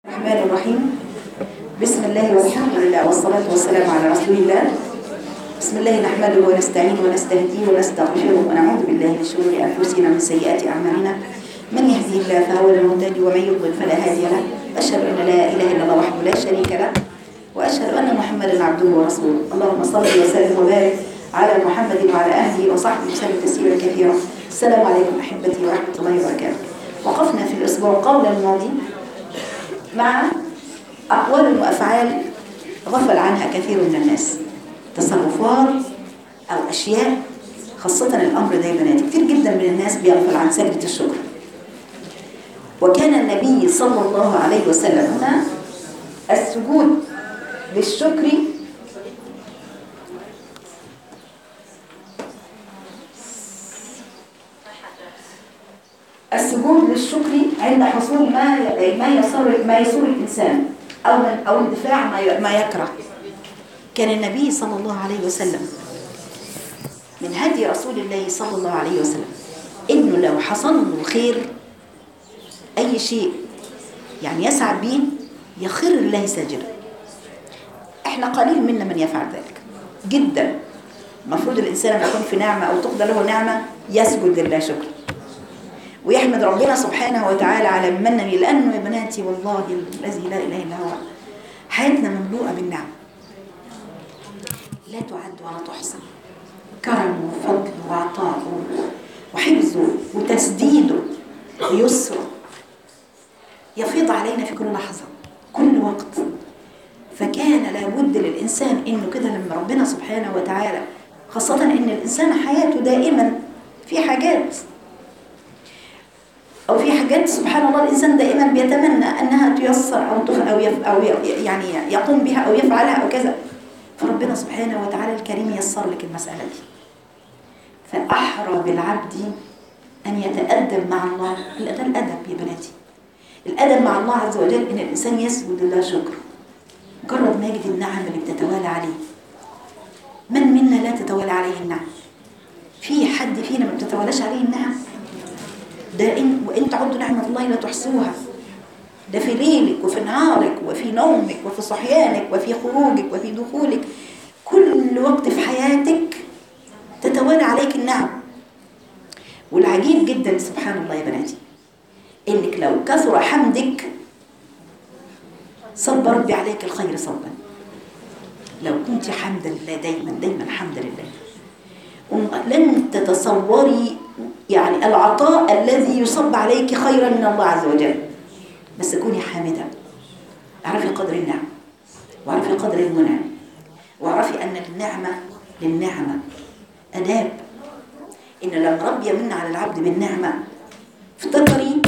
الرحمن الرحيم بسم الله والحمد لله والصلاة والسلام على رسول الله بسم الله نحمده ونستعين ونستهديه ونستغفره ونعوذ بالله من شرور أنفسنا ومن سيئات أعمالنا من يهديه الله فهو المهتدي ومن يضلل فلا هادي له أشهد أن لا إله إلا الله وحده لا شريك له وأشهد أن محمدا عبده ورسوله اللهم صل وسلم وبارك على محمد وعلى أهله وصحبه وسلم تسليما كثيرا السلام عليكم أحبتي ورحمة الله وبركاته وقفنا في الأسبوع قبل الماضي مع أقوال وأفعال غفل عنها كثير من الناس تصرفات أو أشياء خاصة الأمر ده يا بناتي كتير جدا من الناس بيغفل عن سجدة الشكر وكان النبي صلى الله عليه وسلم هنا السجود للشكر السجود للشكر عند حصول ما ما يسر ما يسر الانسان او من او اندفاع ما ما يكره كان النبي صلى الله عليه وسلم من هدي رسول الله صلى الله عليه وسلم انه لو حصل له خير اي شيء يعني يسعد به يخر الله ساجدا احنا قليل منا من يفعل ذلك جدا المفروض الانسان لما يكون في نعمه او تقضى له نعمه يسجد لله شكرا ويحمد ربنا سبحانه وتعالى على منه لأنه يا بناتي والله الذي لا إله إلا هو حياتنا مملوءة بالنعم لا تعد ولا تحصى كرم وفضل وعطاء وحفظه وتسديده ويسره يفيض علينا في كل لحظة كل وقت فكان لابد للإنسان إنه كده لما ربنا سبحانه وتعالى خاصة إن الإنسان حياته دائما في حاجات أو في حاجات سبحان الله الإنسان دائما بيتمنى أنها تيسر أو تف أو, يف أو يعني يقوم بها أو يفعلها أو كذا فربنا سبحانه وتعالى الكريم يسر لك المسألة دي فأحرى بالعبد أن يتأدب مع الله ده الأدب يا بناتي الأدب مع الله عز وجل إن الإنسان يسجد لله شكر مجرد ما يجد النعم اللي بتتوالى عليه من منا لا تتوالى عليه النعم في حد فينا ما بتتوالىش عليه النعم ده إن وإن تعدوا نعمة الله لا تحصوها ده في ليلك وفي نهارك وفي نومك وفي صحيانك وفي خروجك وفي دخولك كل وقت في حياتك تتوالى عليك النعم والعجيب جدا سبحان الله يا بناتي انك لو كثر حمدك صب ربي عليك الخير صبا لو كنت حمدا لله دايما دايما حمدا لله لن تتصوري يعني العطاء الذي يصب عليك خيرا من الله عز وجل بس كوني حامدة اعرفي قدر النعم واعرفي قدر المنعم واعرفي أن النعمة للنعمة أداب إن لما ربي يمن على العبد بالنعمة افتكري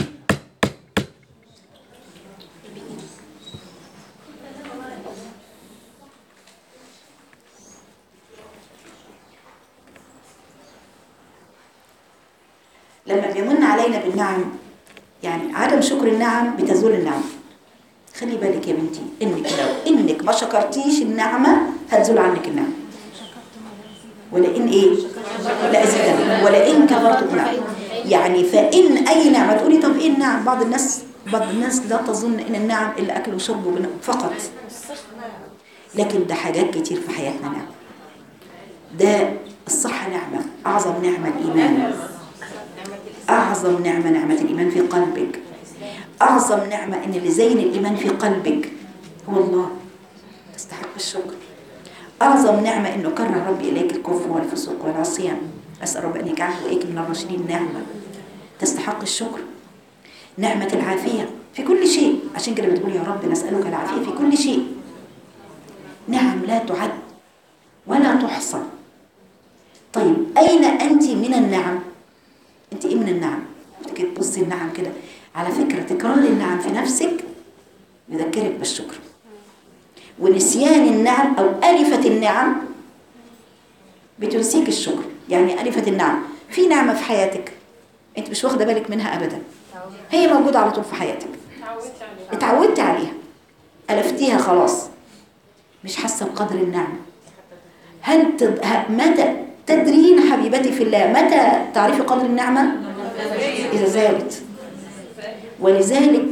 لما بيمن علينا بالنعم يعني عدم شكر النعم بتزول النعم خلي بالك يا بنتي انك لو انك ما شكرتيش النعمه هتزول عنك النعم ولئن ايه لا ازيدن ولئن كفرت نعم يعني فان اي نعمه تقولي طب ايه النعم بعض الناس بعض الناس لا تظن ان النعم الا اكل وشرب فقط لكن ده حاجات كتير في حياتنا نعم ده الصحه نعمه اعظم نعمه الايمان أعظم نعمة نعمة الإيمان في قلبك أعظم نعمة إن اللي زين الإيمان في قلبك هو الله تستحق الشكر أعظم نعمة إنه كره ربي إليك الكفر والفسوق والعصيان أسأل رب أن يجعله وإياك من الراشدين نعمة تستحق الشكر نعمة العافية في كل شيء عشان كده بتقول يا رب نسألك العافية في كل شيء نعم لا تعد ولا تحصى طيب أين أنت من النعم انت ايه من النعم تيجي تبصي النعم كده على فكرة تكرار النعم في نفسك يذكرك بالشكر ونسيان النعم او ألفة النعم بتنسيك الشكر يعني ألفة النعم في نعمة في حياتك انت مش واخدة بالك منها أبدا هي موجودة على طول في حياتك اتعودت عليها ألفتيها خلاص مش حاسة بقدر النعمة هل تد... متى تدرين حبيبتي في الله متى تعرفي قدر النعمة إذا زالت ولذلك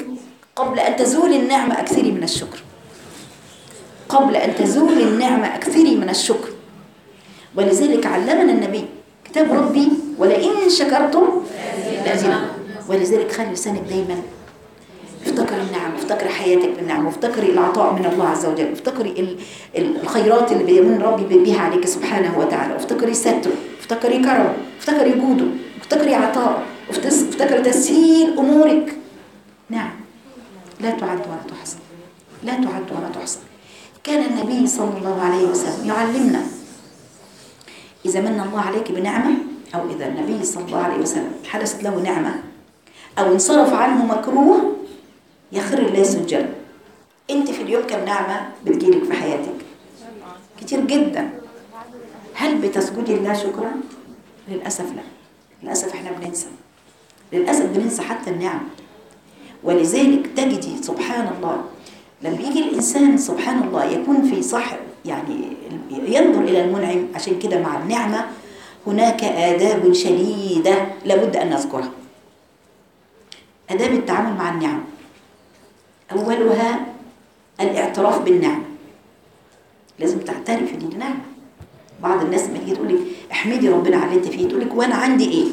قبل أن تزول النعمة أكثري من الشكر قبل أن تزول النعمة أكثري من الشكر ولذلك علمنا النبي كتاب ربي ولئن شكرتم لازم ولذلك خلي لسانك دايما افتكري النعم افتكري حياتك بالنعم وافتكري العطاء من الله عز وجل افتكري ال- ال- الخيرات اللي بيمن ربي بها عليك سبحانه وتعالى افتكري ستره افتكري كرمه افتكري جوده افتكري عطاءه افتس- افتكري تسهيل امورك نعم لا تعد ولا تحصى لا تعد ولا تحصى كان النبي صلى الله عليه وسلم يعلمنا إذا من الله عليك بنعمة أو إذا النبي صلى الله عليه وسلم حدثت له نعمة أو انصرف عنه مكروه يخر الله سجدا أنت في اليوم كم نعمة بتجيلك في حياتك كتير جدا هل بتسجدي لله شكرا؟ للأسف لا للأسف احنا بننسى للأسف بننسى حتى النعم ولذلك تجدي سبحان الله لما يجي الإنسان سبحان الله يكون في صح يعني ينظر إلى المنعم عشان كده مع النعمة هناك آداب شديدة لابد أن نذكرها آداب التعامل مع النعم أولها الاعتراف بالنعمة لازم تعترف ان دي نعمة بعض الناس لما تيجي تقول لك احمدي ربنا على اللي انت فيه تقول لك وانا عندي ايه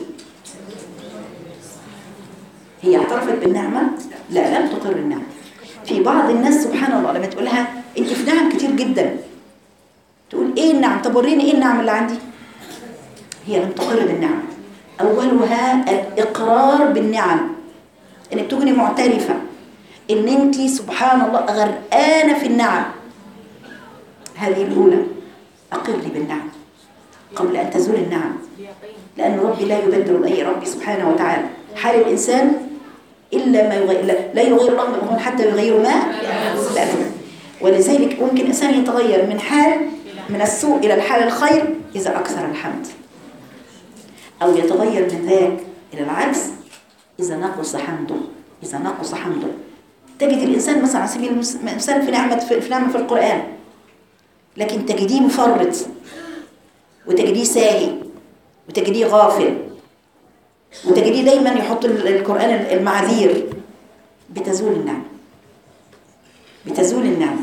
هي اعترفت بالنعمة لا لم تقر النعمة في بعض الناس سبحان الله لما تقول لها انت في نعم كتير جدا تقول ايه النعم طب وريني ايه النعم اللي عندي هي لم تقر بالنعم اولها الاقرار بالنعم انك تكوني معترفة ان انت سبحان الله غرقانة في النعم هذه الاولى اقري بالنعم قبل ان تزول النعم لأن ربي لا يبدل أي ربي سبحانه وتعالى حال الإنسان إلا ما يغير لا- لا يغير الله ما يغير حتى يغير ما بأنفسه ولذلك ممكن الإنسان يتغير من حال من السوء إلى الحال الخير إذا أكثر الحمد أو يتغير من ذاك إلى العكس إذا نقص حمده إذا نقص حمده تجد الإنسان مثلا على سبيل المس- المثال في نعمة في في نعمة في القرآن لكن تجديه مفرط وتجديه ساهي وتجديه غافل وتجديه دايما يحط ال- القرآن المعاذير بتزول النعمة بتزول النعمة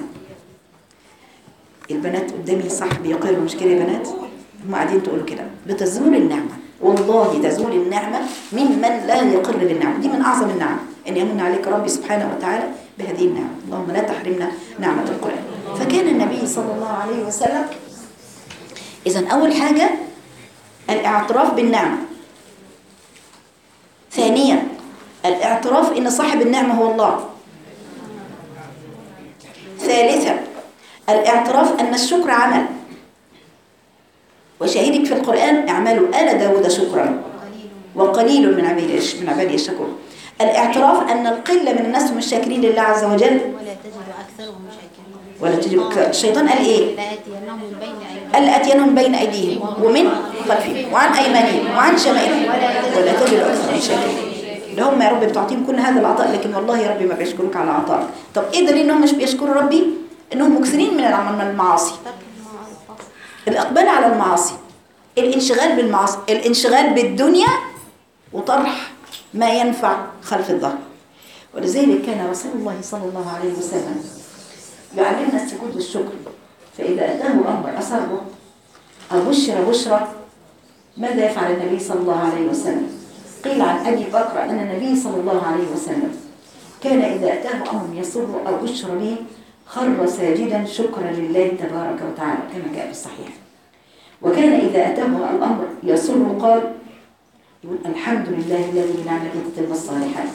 البنات قدامي صح بيقروا مش كده يا بنات هم قاعدين تقولوا كده بتزول النعمة والله تزول النعمة ممن لا يقر بالنعمة دي من أعظم النعم أن يمن عليك ربي سبحانه وتعالى بهذه النعمة اللهم لا تحرمنا نعمة القرآن فكان النبي صلى الله عليه وسلم إذا أول حاجة الاعتراف بالنعمة ثانيا الاعتراف ان صاحب النعمة هو الله ثالثا الاعتراف ان الشكر عمل وشهيدك في القرآن اعملوا آل داود شكرا وقليل من عبادي من عبادي الشكور الاعتراف ان القلة من الناس هم الشاكرين لله عز وجل ولا تجد أكثرهم شاكرين ولا تجد أكثر- الشيطان قال ايه لآتينهم من بين أيديهم قال أتينهم بين أيديهم ومن خلفهم وعن أيمانهم وعن شمائلهم ولا تجد أكثر شاكرين اللي هم يا رب بتعطيهم كل هذا العطاء لكن والله يا ربي ما بيشكروك على عطائك طب ايه دليل انهم مش بيشكروا ربي انهم مكثرين من العمل من المعاصي الإقبال على المعاصي الانشغال بالمعاصي الانشغال بالدنيا وطرح ما ينفع خلف الظهر ولذلك كان رسول الله صلى الله عليه وسلم يعلمنا السجود والشكر فإذا أتاه أمر أسره أو بشر بشرى ماذا يفعل النبي صلى الله عليه وسلم قيل عن أبي بكر أن النبي صلى الله عليه وسلم كان إذا أتاه أمر يسر أو بشر به خر ساجدا شكرا لله تبارك وتعالى كما جاء في الصحيح وكان إذا أتاه الأمر يسر قال يقول الحمد لله الذي بنعمته تتم الصالحات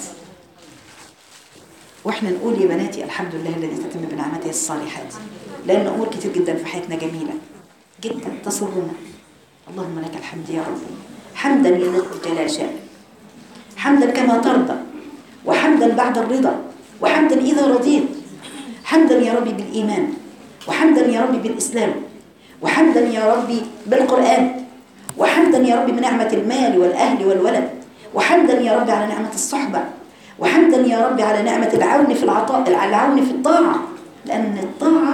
واحنا نقول يا بناتي الحمد لله الذي تتم بنعمته الصالحات لأن أمور كتير جدا في حياتنا جميلة جدا تسرنا اللهم لك الحمد يا رب حمدا يليق بجلال شأنك حمدا كما ترضى وحمدا بعد الرضا وحمدا إذا رضيت حمدا يا ربي بالإيمان وحمدا يا ربي بالإسلام وحمدا يا ربي بالقرآن وحمدا يا ربي بنعمة المال والأهل والولد وحمدا يا ربي على نعمة الصحبة وحمدا يا ربي على نعمة العون في العطاء العون في الطاعة لأن الطاعة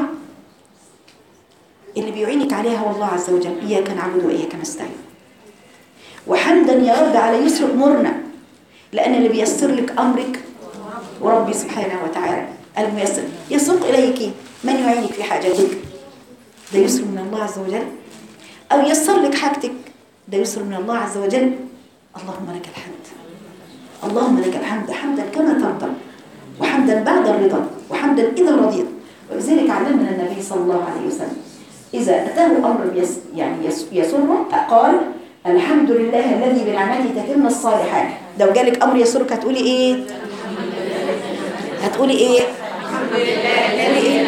اللي بيعينك عليها هو الله عز وجل إياك نعبد وإياك نستعين وحمدا يا رب على يسر أمورنا لأن اللي بيسر لك أمرك وربي سبحانه وتعالى الميسر يسوق إليك من يعينك في حاجتك ده يسر من الله عز وجل أو يسر لك حاجتك ده يسر من الله عز وجل اللهم لك الحمد اللهم لك الحمد حمدا كما ترضى وحمدا بعد الرضا وحمدا إذا رضيت ولذلك علمنا النبي صلى الله عليه وسلم إذا أتاه أمر يس يعني يس يسره قال الحمد لله الذي بنعمته تتم الصالحات لو جالك أمر يسرك هتقولي إيه؟ هتقولي إيه؟ هتقولي إيه؟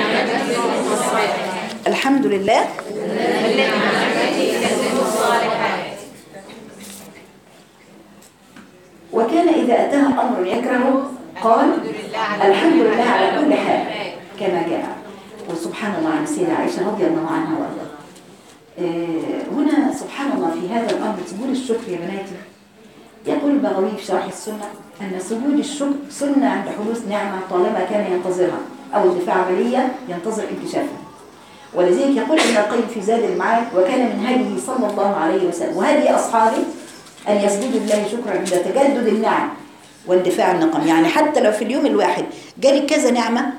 الحمد لله وكان إذا أتاه أمر يكرهه قال الحمد لله على كل حال كما جاء وسبحان الله عن سيدة عائشة رضي الله عنها وارضاها آه، هنا سبحان الله في هذا الأمر سجود الشكر يا بناتي يقول البغوي في شرح السنة أن سجود الشكر سنة عند حدوث نعمة طالما كان ينتظرها أو اندفاع عملية ينتظر انكشافها ولذلك يقول ابن القيم في زاد المعاد وكان من هديه صلى الله عليه وسلم وهدي أصحابه أن يسجدوا لله شكرا عند تجدد النعم واندفاع النقم يعني حتى لو في اليوم الواحد جالك كذا نعمة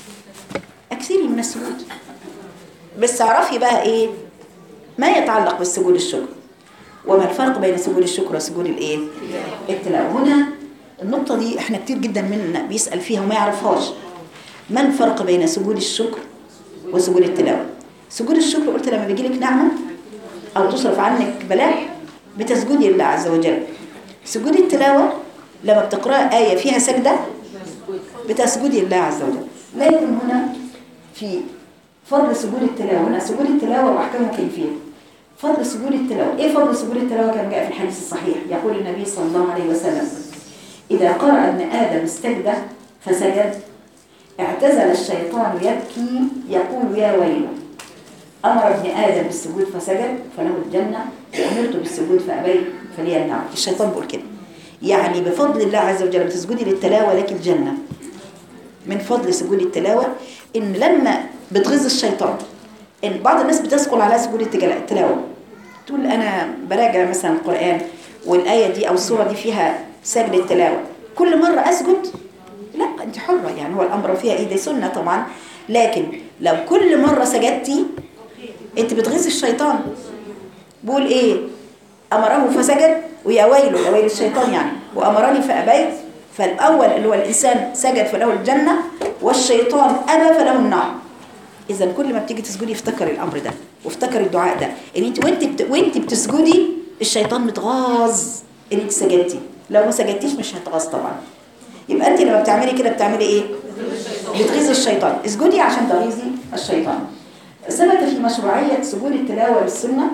أكثري من السجود بس اعرفي بقى إيه ما يتعلق بالسجود الشكر وما الفرق بين سجود الشكر وسجود الايه التلاوه هنا النقطه دي احنا كتير جدا مننا بيسال فيها وما يعرفهاش ما الفرق بين سجود الشكر وسجود التلاوه سجود الشكر قلت لما بيجي لك نعمه او تصرف عنك بلاء بتسجدي لله عز وجل سجود التلاوه لما بتقرا ايه فيها سجده بتسجدي لله عز وجل لكن هنا في فضل سجود التلاوه هنا سجود التلاوه واحكام كيفيه فضل سجود التلاوة إيه فضل سجود التلاوة كما جاء في الحديث الصحيح يقول النبي صلى الله عليه وسلم إذا قرأ ابن آدم استجد فسجد اعتزل الشيطان يبكي يقول يا ويله أمر ابن آدم بالسجود فسجد فله الجنة وأمرت بالسجود فأبيت فلي النار الشيطان بيقول كده يعني بفضل الله عز وجل بتسجدي للتلاوة لك الجنة من فضل سجود التلاوة إن لما بتغيظ الشيطان إن بعض الناس بتثقل على سجود التجلا- التلاوة تقول أنا براجع مثلا القرآن والآية دي أو السورة دي فيها سجد التلاوة كل مرة أسجد لا أنت حرة يعني هو الأمر فيها إيه دي سنة طبعا لكن لو كل مرة سجدتي أنت بتغيظ الشيطان بقول إيه أمره فسجد ويا ويله يا ويل الشيطان يعني وأمرني فأبيت فالأول اللي هو الإنسان سجد فله الجنة والشيطان أبى فله النار اذا كل ما بتيجي تسجدي افتكري الامر ده وافتكري الدعاء ده ان انت وانت بت... وانت بتسجدي الشيطان متغاظ ان انت سجدتي لو ما سجدتيش مش هتغاظ طبعا يبقى انت لما بتعملي كده بتعملي ايه بتغيظي الشيطان اسجدي عشان تغيظي الشيطان ثبت في مشروعيه سجود التلاوه للسنه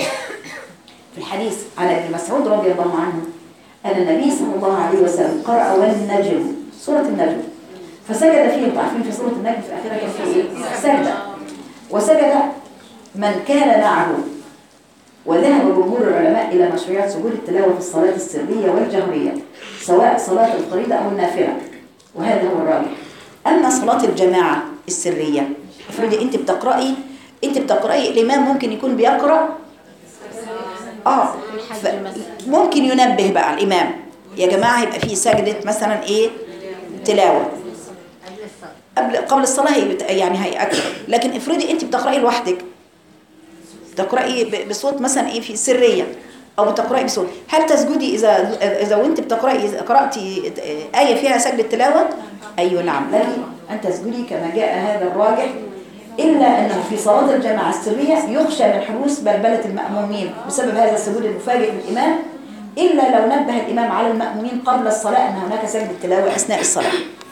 في الحديث عن ابن مسعود رضي الله عنه ان النبي صلى الله عليه وسلم قرأ والنجم سوره النجم فسجد فيه انتوا عارفين في سوره النجم في اخرها كان في ايه سجده وسجد من كان معه وذهب جمهور العلماء الى مشروعيه سجود التلاوه في الصلاه السريه والجهريه سواء صلاه الفريضه او النافله وهذا هو الراجح اما صلاه الجماعه السريه افرضي انت بتقراي انت بتقراي الامام ممكن يكون بيقرا اه ف- ممكن ينبه بقى الامام يا جماعه هيبقى في سجده مثلا ايه تلاوه قبل قبل الصلاه هي بت- يعني هي اكثر لكن افرضي انت بتقراي لوحدك تقراي ب- بصوت مثلا ايه في سريه او بتقراي بصوت هل تسجدي اذا اذا وانت بتقراي إذا قراتي ايه فيها سجد التلاوه ايوه نعم لكن ان تسجدي كما جاء هذا الراجح الا انه في صلاه الجماعه السريه يخشى من حدوث بلبله المامومين بسبب هذا السجود المفاجئ للامام الا لو نبه الامام على المامومين قبل الصلاه ان هناك سجد التلاوه اثناء الصلاه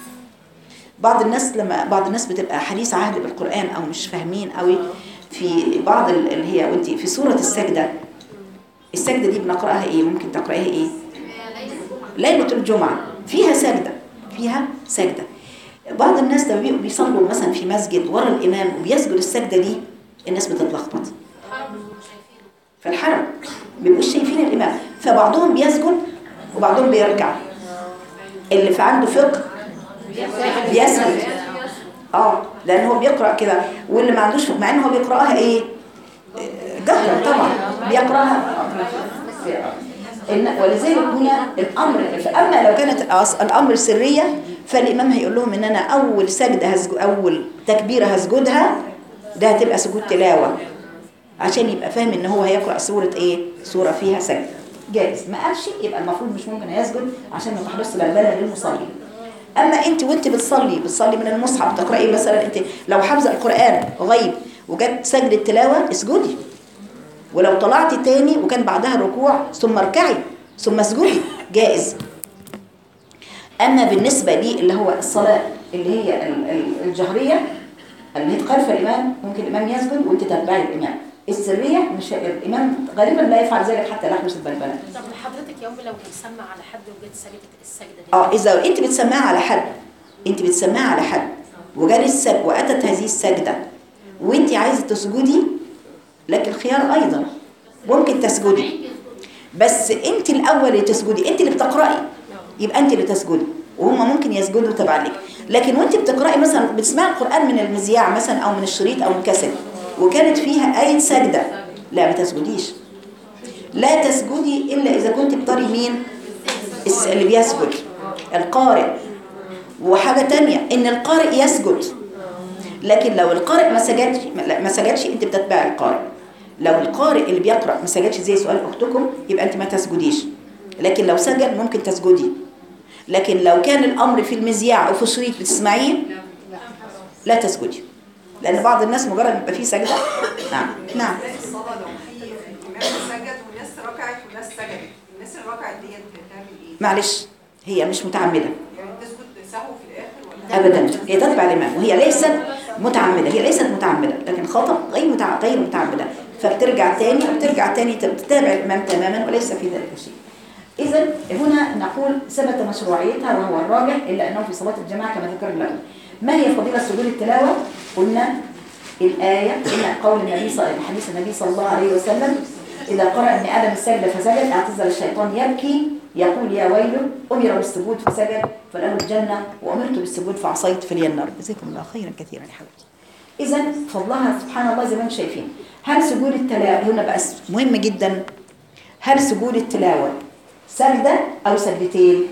بعض الناس لما بعض الناس بتبقى حديث عهد بالقرآن أو مش فاهمين قوي في بعض ال- اللي هي وانت في سورة السجدة السجدة دي بنقرأها ايه ممكن تقرأيها ايه ليلة الجمعة فيها سجدة فيها سجدة بعض الناس لما بيبقوا بيصلوا مثلا في مسجد ورا الإمام وبيسجد السجدة دي الناس بتتلخبط في الحرم بيبقوش شايفين الإمام فبعضهم بيسجد وبعضهم بيركع اللي في عنده فقه بيسجد اه لان هو بيقرا كده واللي ما عندوش مع ان هو بيقراها ايه آه، جهرا طبعا بيقراها إن ولذلك هنا الامر فاما لو كانت الأص- الامر سريه فالامام هيقول لهم ان انا اول سجده هسجد اول تكبيره هسجدها ده هتبقى سجود تلاوه عشان يبقى فاهم ان هو هيقرا سوره ايه سوره فيها سجده جائز ما قالش يبقى المفروض مش ممكن يسجد عشان ما تحدث بلبله للمصلي اما انت وانت بتصلي بتصلي من المصحف تقراي مثلا انت لو حافظه القران غيب وجت سجده تلاوه اسجدي ولو طلعت تاني وكان بعدها الركوع ثم اركعي ثم اسجدي جائز اما بالنسبه لي اللي هو الصلاه اللي هي ال- ال- الجهريه اللي هي خلف الامام ممكن الامام يسجد وانت تتبعي الامام السريه مش الامام غالبا لا يفعل ذلك حتى لا يحدث البلبله طب حضرتك يوم لو بتسمع على حد وجيت سجدت السجده دي اه اذا انت بتسمعها على حد انت بتسمعها على حد وجالي السج واتت هذه السجده وانت عايزه تسجدي لك الخيار ايضا ممكن تسجدي بس انت الاول اللي تسجدي انت اللي بتقراي يبقى انت اللي تسجدي وهم ممكن يسجدوا تبع لك لكن وانت بتقراي مثلا بتسمعي القران من المذياع مثلا او من الشريط او من كاسيت وكانت فيها ايه سجده لا ما تسجديش لا تسجدي الا اذا كنت بتري مين الس- اللي بيسجد القارئ وحاجة تانية ان القارئ يسجد لكن لو القارئ ما سجدش لا، ما سجدش انت بتتبع القارئ لو القارئ اللي بيقرأ ما سجدش زي سؤال اختكم يبقى انت ما تسجديش لكن لو سجد ممكن تسجدي لكن لو كان الامر في المذياع او في الشريط بتسمعيه لا تسجدي لان بعض الناس مجرد ما يبقى فيه سجده نعم نعم زي الصلاة لو في الإمام سجد والناس ركعت والناس سجدت الناس اللي ركعت ديت بتعمل إيه؟ معلش هي مش متعمده يعني تسجد سهو في الآخر ولا ابدا هي تتبع الامام وهي ليست متعمده هي ليست متعمده لكن خطا غير متع... غير متعمده فبترجع تاني وبترجع تاني تتابع الامام تماما وليس في ذلك شيء اذا هنا نقول ثبت مشروعيتها وهو الراجح الا انه في صلاه الجماعه كما ذكر لكم ما هي فضيله سجود التلاوه قلنا الايه ان قول النبي صلى حديث النبي صلى الله عليه وسلم اذا قرأ ابن ادم السجده فسجد اعتزل الشيطان يبكي يقول يا ويله امر بالسجود فسجد فله الجنه وامرت بالسجود فعصيت فلي النار جزاكم الله خيرا كثيرا يا حبيبتي اذا فضلها سبحان الله زي ما انتم شايفين هل سجود التلاوه هنا بقى مهم جدا هل سجود التلاوه سجده او سجدتين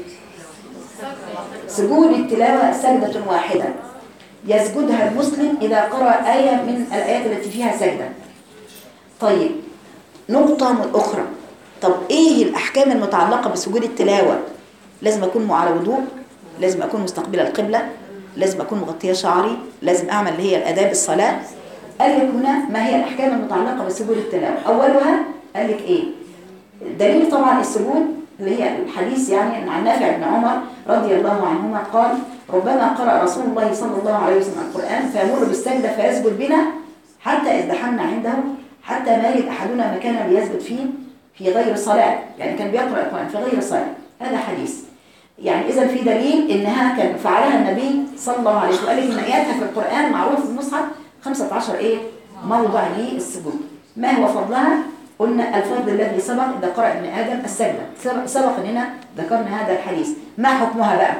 سجود التلاوه سجده واحده يسجدها المسلم اذا قرأ ايه من الايات التي فيها سجده طيب نقطة من أخرى طب إيه الأحكام المتعلقة بسجود التلاوة لازم أكون على وضوء لازم أكون مستقبلة القبلة لازم أكون مغطية شعري لازم أعمل اللي هي الأداب الصلاة قال لك هنا ما هي الأحكام المتعلقة بسجود التلاوة أولها قال لك إيه دليل طبعا السجود اللي هي الحديث يعني عن نافع بن عمر رضي الله عنهما قال ربما قرأ رسول الله صلى الله عليه وسلم القرآن فيمر بالسجدة فيسجد بنا حتى إذ دخلنا عنده حتى ما يجد أحدنا مكانا ليسجد فيه في غير صلاة يعني كان بيقرأ القرآن في غير صلاة هذا حديث يعني إذا في دليل إنها كان فعلها النبي صلى الله عليه وسلم وقال لك إن آياتها في القرآن معروف في المصحف 15 إيه موضع للسجود ما هو فضلها قلنا الفضل الذي سبق إذا قرأ ابن آدم السجدة سبق, سبق إننا ذكرنا هذا الحديث ما حكمها بقى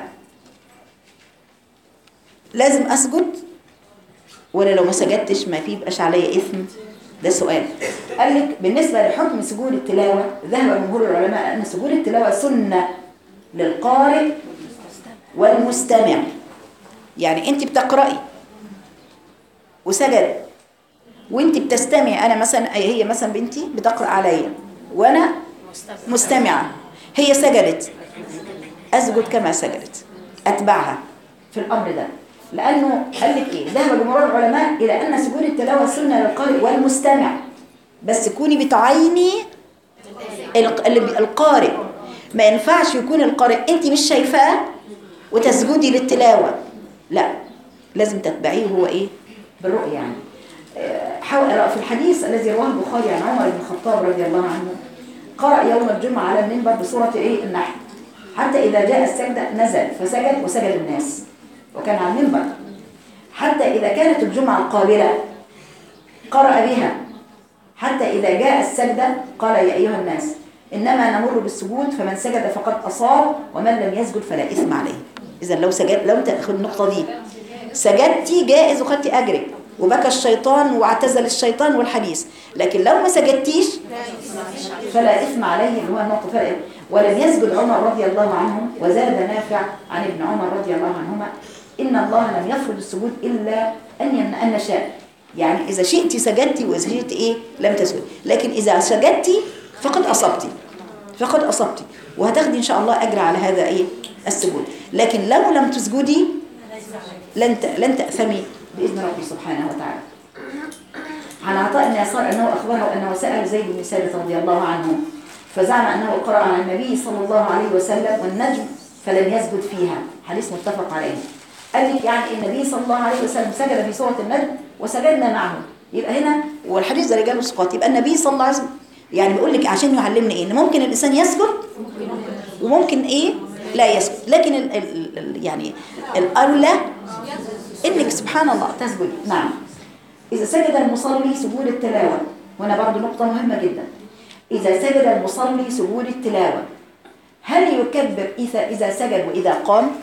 لازم أسجد ولا لو ما سجدتش ما في يبقاش عليا إثم ده سؤال قال لك بالنسبة لحكم سجود التلاوة ذهب جمهور العلماء أن سجود التلاوة سنة للقارئ والمستمع يعني أنت بتقرأي وسجد وانت بتستمعي انا مثلا هي مثلا بنتي بتقرا عليا وانا مستمعه هي سجدت اسجد كما سجدت اتبعها في الامر ده لانه قال لك ايه ذهب جمهور العلماء الى ان سجود التلاوه سنه للقارئ والمستمع بس كوني بتعيني الق- اللي- القارئ ما ينفعش يكون القارئ انت مش شايفاه وتسجدي للتلاوه لا لازم تتبعيه هو ايه بالرؤيه يعني حاول في الحديث الذي رواه البخاري عن عمر بن الخطاب رضي الله عنه قرأ يوم الجمعة على المنبر بسورة ايه النحل حتى إذا جاء السجدة نزل فسجد وسجد الناس وكان على المنبر حتى إذا كانت الجمعة القابلة قرأ بها حتى إذا جاء السجدة قال يا أيها الناس إنما نمر بالسجود فمن سجد فقد أصاب ومن لم يسجد فلا إثم عليه إذا لو سجد لو أنت خد النقطة دي سجدتي جائز وخدتي أجرك وبكى الشيطان واعتزل الشيطان والحديث لكن لو ما سجدتيش فلا إثم عليه اللي هو النقطة فلا ولم يسجد عمر رضي الله عنه وزاد نافع عن ابن عمر رضي الله عنهما إن الله لم يفرض السجود إلا أن ين- أن نشاء يعني إذا شئت سجدتي وإذا شئت إيه لم تسجد لكن إذا سجدتي فقد أصبتي فقد أصبتي وهتاخدي إن شاء الله أجر على هذا إيه السجود لكن لو لم تسجدي لن ت- لن تأثمي بإذن ربي سبحانه وتعالى عن عطاء بن يسار أنه أخبره أنه سأل زيد بن ثابت رضي الله عنه فزعم أنه قرأ على النبي صلى الله عليه وسلم والنجم فلم يسجد فيها حديث متفق عليه قال لك يعني النبي صلى الله عليه وسلم سجد في سورة النجم وسجدنا معه يبقى هنا والحديث ده رجاله ثقات يبقى النبي صلى الله عليه وسلم يعني بيقول لك عشان يعلمنا ايه ان ممكن الانسان يسجد وممكن ايه لا يسجد لكن ال ال ال يعني الاولى انك سبحان الله تسجد نعم إذا سجد المصلي سجود التلاوة وهنا برضو نقطة مهمة جدا إذا سجد المصلي سجود التلاوة هل يكبر إذا إذا سجد وإذا قام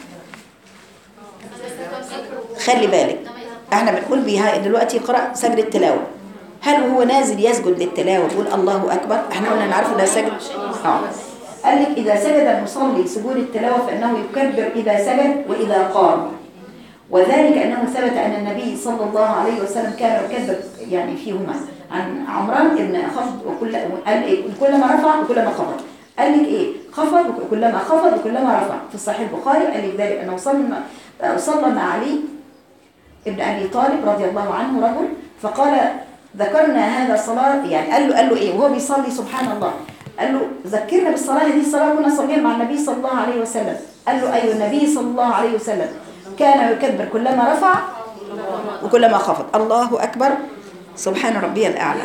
خلي بالك احنا بنقول بيها دلوقتي قرأ سجد التلاوة هل هو نازل يسجد للتلاوة يقول الله أكبر احنا قلنا نعرف ده سجد اه قال لك إذا سجد المصلي سجود التلاوة فإنه يكبر إذا سجد وإذا قام وذلك أنه ثبت أن النبي صلى الله عليه وسلم كان يكبر يعني فيهما عن عمران بن خفض وكل قال إيه كلما رفع وكلما خفض قال لك إيه خفض وكلما خفض وكلما رفع في الصحيح البخاري قال لك ذلك أنه صلى صلى مع علي ابن أبي طالب رضي الله عنه رجل فقال ذكرنا هذا الصلاة يعني قال له قال له إيه وهو بيصلي سبحان الله قال له ذكرنا بالصلاة هذه الصلاة كنا صلينا مع النبي صلى الله عليه وسلم قال له أيوة النبي صلى الله عليه وسلم كان يكبر كلما رفع وكلما خفض الله أكبر سبحان ربي الأعلى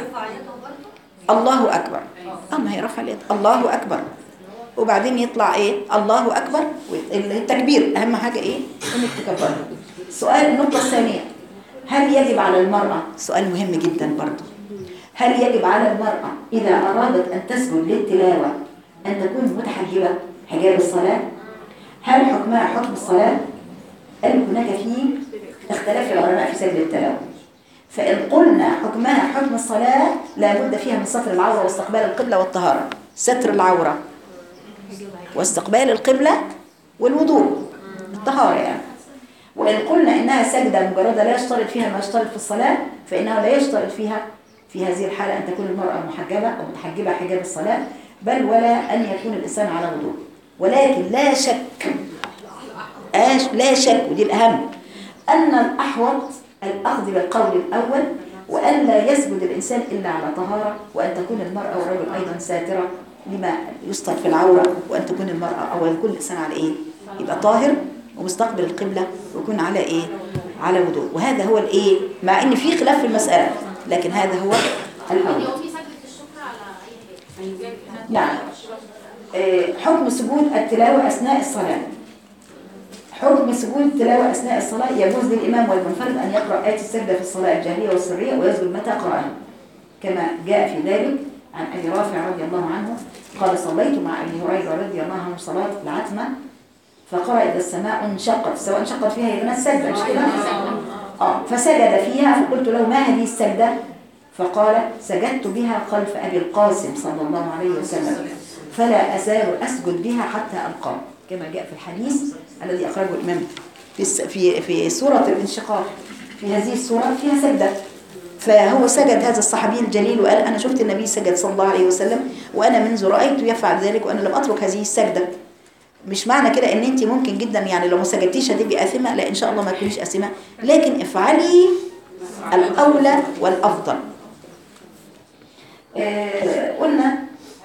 الله أكبر أما هي رفع اليد الله أكبر وبعدين يطلع إيه الله أكبر التكبير أهم حاجة إيه إنك تكبر سؤال النقطة الثانية هل يجب على المرأة سؤال مهم جدا برضو هل يجب على المرأة إذا أرادت أن تسجد للتلاوة أن تكون متحجبة حجاب الصلاة هل حكمها حكم الصلاة قال هناك فيه اختلاف العلماء في سجد التلاوة فإن قلنا حكمها حكم الصلاة لابد فيها من ستر العورة واستقبال القبلة والطهارة ستر العورة واستقبال القبلة والوضوء الطهارة يعني وإن قلنا إنها سجدة مجردة لا يشترط فيها ما يشترط في الصلاة فإنه لا يشترط فيها في هذه الحالة أن تكون المرأة محجبة أو متحجبة حجاب الصلاة بل ولا أن يكون الإنسان على وضوء ولكن لا شك آش لا شك ودي الأهم أن الأحوط الأخذ بالقول الأول وأن لا يسجد الإنسان إلا على طهارة وأن تكون المرأة والرجل أيضا ساترة لما يستر في العورة وأن تكون المرأة أو يكون الإنسان على إيه يبقى طاهر ومستقبل القبلة ويكون على إيه على وضوء وهذا هو الإيه مع إن في خلاف في المسألة لكن هذا هو الأول لو في سجدة الشكر على أي حاجة نعم آه، حكم سجود التلاوة أثناء الصلاة حكم سجود التلاوة أثناء الصلاة يجوز للإمام والمنفرد أن يقرأ آية السجدة في الصلاة الجاهلية والسرية ويسجد متى قرأها كما جاء في ذلك عن أبي رافع رضي الله عنه قال صليت مع أبي هريرة رضي الله عنه صلاة العتمة فقرأ إذا السماء انشقت سواء انشقت فيها يبقى السجدة مش كده؟ آه فسجد فيها فقلت له ما هذه السجدة؟ فقال سجدت بها خلف أبي القاسم صلى الله عليه وسلم فلا أزال أسجد بها حتى ألقاه كما جاء في الحديث الذي أخرجه الإمام في الس- في في سورة الانشقاق في هذه السورة فيها سجدة فهو سجد هذا الصحابي الجليل وقال أنا شفت النبي سجد صلى الله عليه وسلم وأنا منذ رأيته يفعل ذلك وأنا لم أترك هذه السجدة مش معنى كده ان انت ممكن جدا يعني لو ما سجدتيش هتبقي اثمه لا ان شاء الله ما تكونيش اثمه لكن افعلي الاولى والافضل آه قلنا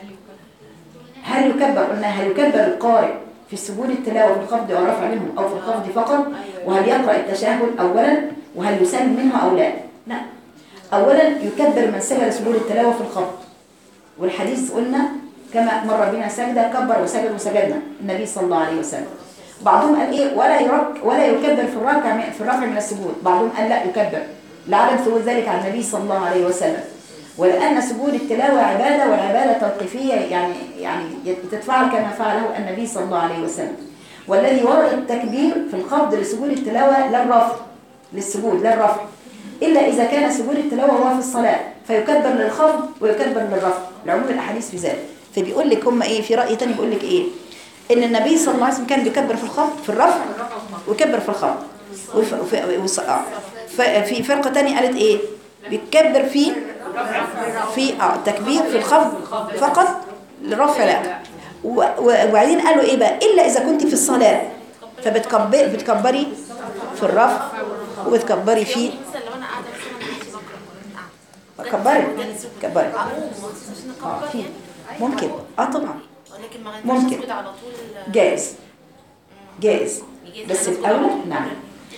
هل يكبر قلنا هل يكبر القارئ في السجود التلاوه في الخفض والرفع منه او في الخفض فقط وهل يقرا التشهد اولا وهل يسلم منه او لا لا اولا يكبر من سجد سجود التلاوه في الخفض والحديث قلنا كما مر بنا سجدة كبر وسجد وسجدنا النبي صلى الله عليه وسلم بعضهم قال ايه ولا يرك ولا يكبر في الركع في الرفع من السجود بعضهم قال لا يكبر لعدم ثبوت ذلك عن النبي صلى الله عليه وسلم ولأن سجود التلاوة عبادة والعبادة توقيفية يعني يعني تتفعل كما فعله النبي صلى الله عليه وسلم والذي ورد التكبير في الخفض لسجود التلاوة لا الرفع للسجود لا الرفع إلا إذا كان سجود التلاوة هو في الصلاة فيكبر للخفض ويكبر للرفع لعموم الأحاديث في ذلك فبيقول لك هم إيه في رأي تاني بيقول لك إيه إن النبي صلى الله عليه وسلم كان بيكبر في الخفض في الرفع ويكبر في الخفض وف- وف- وص- آه. ففي فرقة تانية قالت إيه بيكبر في في اه تكبير في الخفض فقط الرفع لا و- و- وبعدين قالوا ايه بقى الا اذا كنت في الصلاه فبتكبر بتكبري في الرفع وبتكبري في مثلا لو انا قاعده مثلا دلوقتي بقرا قران كبري كبري اقوم عشان اه اكبر في يعني ممكن اه طبعا ولكن ما ممكن. ينفعش اسجد على طول جائز جائز يجي بس أسجد الأولى على طول. نعم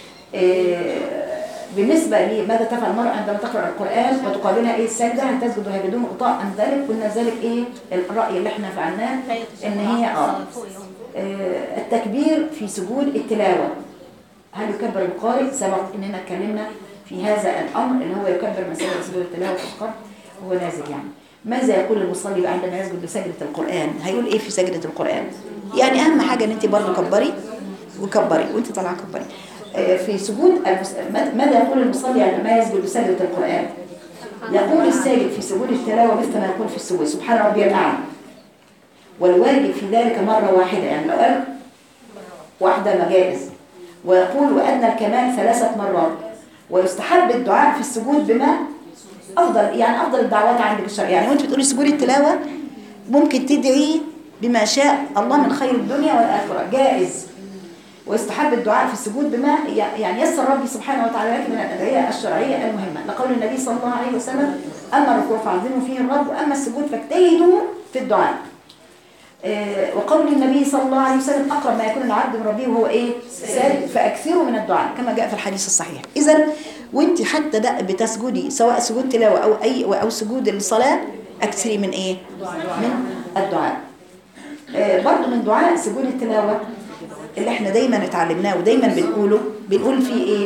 آه، بالنسبة لماذا تفعل المرأة عندما تقرأ القرآن وتقابلها ايه السجدة هل تسجد وهي بدون إطاء عن ذلك قلنا ذلك ايه الرأي اللي احنا فعلناه ان هي اه آه، التكبير في سجود التلاوة هل يكبر القارئ سبق اننا اتكلمنا في هذا الامر اللي هو يكبر من سجد سجود التلاوة فقط هو نازل يعني ماذا يقول المصلي بقى عندما يسجد لسجدة القرآن هيقول ايه في سجدة القرآن يعني اهم حاجة ان انت برضه كبري وكبري وانت طالعه كبري آه، في سجود المس... ماذا يقول المصلي عندما يسجد لسجدة القرآن يقول الساجد في سجود التلاوة مثل ما يقول في السجود سبحان ربي الأعلى والواجب في ذلك مرة واحدة يعني لو قال واحدة مجائز ويقول وأدنى الكمال ثلاثة مرات ويستحب الدعاء في السجود بما أفضل يعني أفضل الدعوات عندك الشرع يعني وأنت بتقولي سجود التلاوة ممكن تدعي بما شاء الله من خير الدنيا والآخرة جائز ويستحب الدعاء في السجود بما يعني يسر ربي سبحانه وتعالى لك من الأدعية الشرعية المهمة لقول النبي صلى الله عليه وسلم أما الركوع فعظموا فيه الرب وأما السجود فاجتهدوا في الدعاء آه، وقول النبي صلى الله عليه وسلم أقرب ما يكون العبد من ربه وهو إيه؟ ساجد فأكثروا من الدعاء كما جاء في الحديث الصحيح إذا وانت حتى ده بتسجدي سواء سجود تلاوة أو أي أو سجود الصلاة أكثري من إيه؟ من الدعاء آه، برضو من دعاء سجود التلاوة اللي احنا دايما اتعلمناه ودايما بنقوله بنقول فيه ايه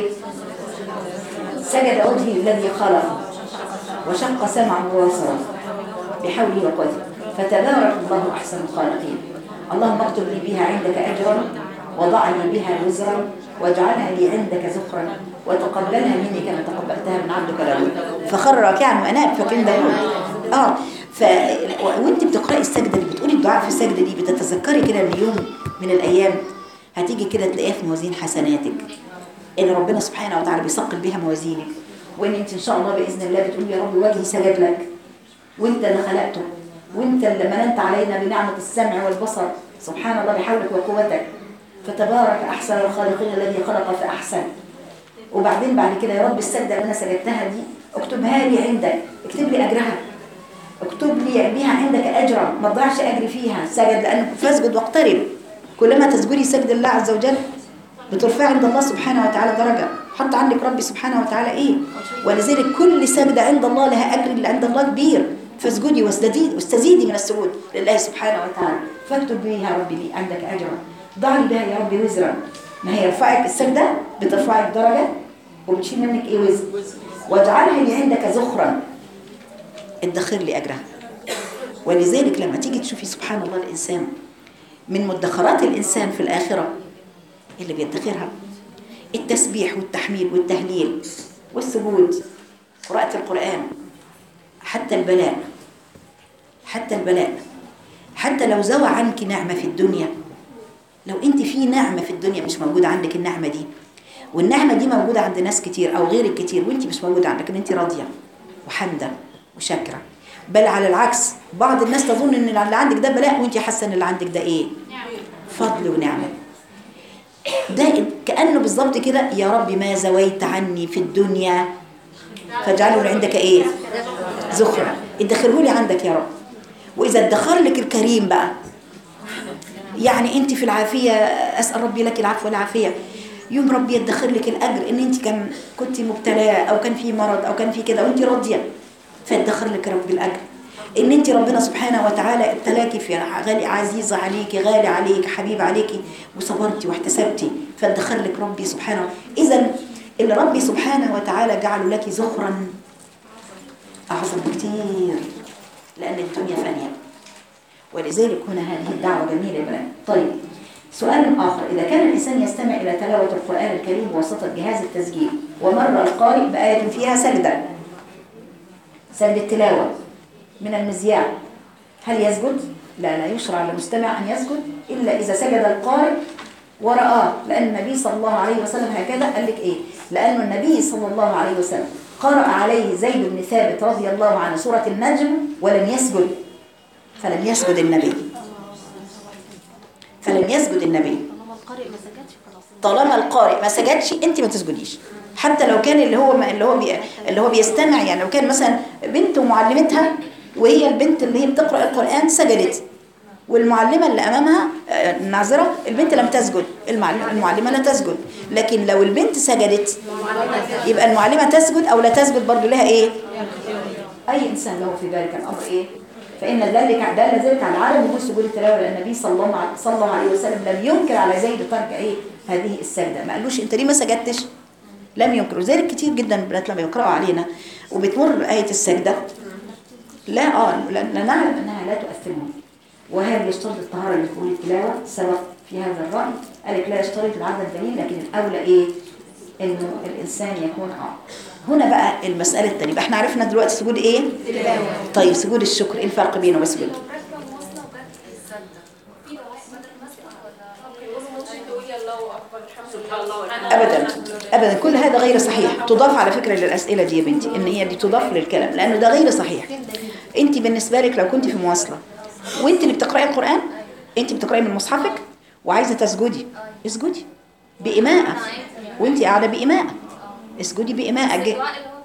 سجد وجهي الذي خلق وشق سمعه وبصره بحوله وقوته فتبارك الله احسن الخالقين اللهم اكتب لي بها عندك اجرا وضع لي بها وزرا واجعلها لي عندك زخرا وتقبلها مني كما تقبلتها من عبدك داود فخر راكعا واناب فكان داود اه ف وانت بتقراي السجده دي بتقولي الدعاء في السجده دي بتتذكري كده ان يوم من الايام هتيجي كده تلاقيها في موازين حسناتك ان ربنا سبحانه وتعالى بيثقل بيها موازينك وان انت ان شاء الله باذن الله بتقولي يا رب وجهي سجد لك وانت اللي خلقته وانت اللي مننت علينا بنعمه السمع والبصر سبحان الله بحولك وقوتك فتبارك احسن الخالقين الذي خلق فاحسن وبعدين بعد كده يا رب السجده اللي انا سجدتها دي اكتبها لي عندك اكتب لي اجرها اكتب لي بها عندك اجرا ما تضيعش اجري فيها سجد لانك فاسجد واقترب كلما تسجدي سجد الله عز وجل بترفعي عند الله سبحانه وتعالى درجة حط عندك ربي سبحانه وتعالى ايه ولذلك كل سجدة عند الله لها أجر اللي عند الله كبير فاسجدي واستزيدي واستزيدي من السجود لله سبحانه وتعالى فاكتب بها ربي لي عندك أجرا ضعي بها يا ربي وزرا ما هي يرفعك السجدة بترفعك درجة وبتشيل منك ايه وزر واجعلها لي عندك زخرا ادخر لي أجرها ولذلك لما تيجي تشوفي سبحان الله الإنسان من مدخرات الإنسان في الآخرة اللي بيدخرها التسبيح والتحميد والتهليل والسجود قراءة القرآن حتى البلاء حتى البلاء حتى لو زوى عنك نعمة في الدنيا لو انت في نعمة في الدنيا مش موجودة عندك النعمة دي والنعمة دي موجودة عند ناس كتير أو غيرك كتير وانت مش موجودة عندك ان انت راضية وحمدة وشاكرة بل على العكس بعض الناس تظن ان اللي عندك ده بلاء وانت حاسة ان اللي عندك ده ايه فضل ونعمة ده كأنه بالظبط كده يا رب ما زويت عني في الدنيا فاجعله عندك ايه زخرة ادخره لي عندك يا رب واذا ادخر لك الكريم بقى يعني انت في العافية اسأل ربي لك العفو والعافية يوم ربي يدخر لك الاجر ان انت كان كنت مبتلاه او كان في مرض او كان في كده وانت راضيه فيدخر لك رب الاجر ان انت ربنا سبحانه وتعالى ابتلاكي في غالي عزيزه عليكي غالي عليك حبيب عليكي وصبرتي واحتسبتي فادخر لك ربي سبحانه اذا اللي ربي سبحانه وتعالى جعله لك زخرا اعظم بكتير لان الدنيا فانيه ولذلك هنا هذه الدعوه جميله يا بنات طيب سؤال آخر إذا كان الإنسان يستمع إلى تلاوة القرآن الكريم بواسطة جهاز التسجيل ومر القارئ بآية فيها سجدة سجد التلاوة من المذياع هل يسجد؟ لا لا يشرع للمستمع أن يسجد إلا إذا سجد القارئ ورآه لأن النبي صلى الله عليه وسلم هكذا قال لك إيه؟ لأن النبي صلى الله عليه وسلم قرأ عليه زيد بن ثابت رضي الله عنه سورة النجم ولم يسجد فلم يسجد النبي فلم يسجد النبي طالما القارئ ما سجدش خلاص طالما القارئ ما سجدش انت ما تسجديش حتى لو كان اللي هو اللي هو بي اللي هو بيستمع يعني لو كان مثلا بنت ومعلمتها وهي البنت اللي هي بتقرا القران سجدت والمعلمه اللي امامها آه، الناظره البنت لم تسجد المعلمه المعلمه لا تسجد لكن لو البنت سجدت يبقى المعلمه تسجد او لا تسجد برضه لها ايه اي انسان له في ذلك الامر ايه فان ذلك دل ذلك على عدم وجود سجود التلاوه لان النبي صلى الله عليه صلى الله عليه وسلم لم ينكر على زيد ترك ايه هذه السجده ما قالوش انت ليه ما سجدتش لم ينكر وذلك كتير جدا البنات لما يقراوا علينا وبتمر ايه السجده لا اه لا لا نعلم انها لا تؤثرهم وهل يشترط الطهاره لقبول التلاوه سبق في هذا الراي قال لك لا يشترط العدد الدليل لكن الاولى ايه انه الانسان يكون اه هنا بقى المساله الثانيه يبقى احنا عرفنا دلوقتي سجود ايه طيب سجود الشكر ايه الفرق بينه وسجود ابدا ابدا كل هذا غير صحيح تضاف على فكره للاسئله دي يا بنتي ان هي دي تضاف للكلام لانه ده غير صحيح انت بالنسبه لك لو كنت في مواصله وانت اللي بتقراي القران انت بتقراي من مصحفك وعايزه تسجدي اسجدي بإماءة وانت قاعده بإماءة اسجدي بإماءة ج-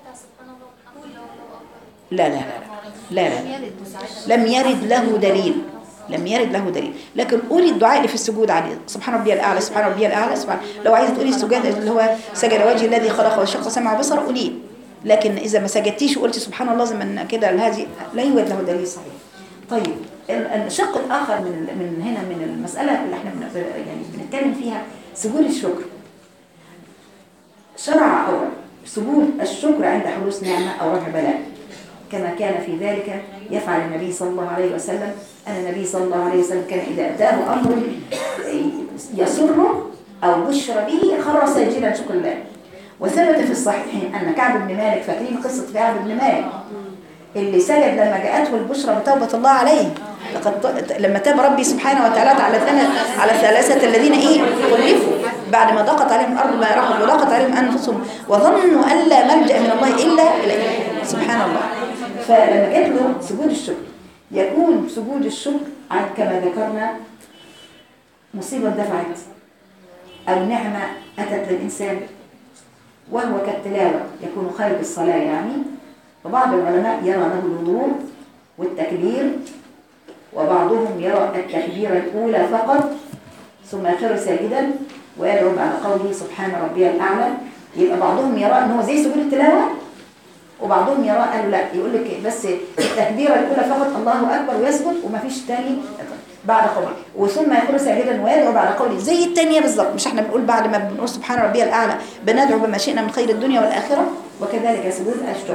لا لا لا لا لا لا لم يرد له دليل لم يرد له دليل لكن قولي الدعاء اللي في السجود عليه سبحان ربي الاعلى سبحان ربي الاعلى سبحان لو عايزه تقولي السجود اللي هو سجد وجهي الذي خلق وشق سمع وبصر قوليه لكن اذا ما سجدتيش وقلتي سبحان الله زي ما كده هذه لا يوجد له دليل صحيح طيب ال- الشق الاخر من ال- من هنا من المساله اللي احنا بن- يعني بنتكلم فيها سجود الشكر شرع أو سجود الشكر عند حدوث نعمة أو رفع بلاء كما كان في ذلك يفعل النبي صلى الله عليه وسلم أن النبي صلى الله عليه وسلم كان إذا أتاه أمر يسره أو بشر به خر ساجدا شكرا له وثبت في الصحيحين أن كعب بن مالك فاكرين قصة كعب بن مالك اللي سجد لما جاءته البشرى بتوبة الله عليه لقد ط- لما تاب ربي سبحانه وتعالى على ثلاثة على الثلاثة الذين ايه خلفوا بعد ما ضاقت عليهم الارض ما رحمت وضاقت عليهم انفسهم وظنوا ان لا ملجا من الله الا اليه سبحان الله فلما جات له سجود الشكر يكون سجود الشكر عن كما ذكرنا مصيبه دفعت او نعمه اتت للانسان وهو كالتلاوه يكون خارج الصلاه يعني وبعض العلماء يرى له الوضوء والتكبير وبعضهم يرى التكبير الأولى فقط ثم يخر ساجدا ويدعو بعد قوله سبحان ربي الأعلى يبقى بعضهم يرى أنه هو زي سجود التلاوة وبعضهم يرى قالوا لا يقول لك بس التكبيرة الأولى فقط الله أكبر ويسجد وما فيش تاني بعد قوله وثم يخر ساجدا ويدعو بعد قوله زي التانية بالظبط مش احنا بنقول بعد ما بنقول سبحان ربي الأعلى بندعو بما شئنا من خير الدنيا والآخرة وكذلك سجود الشكر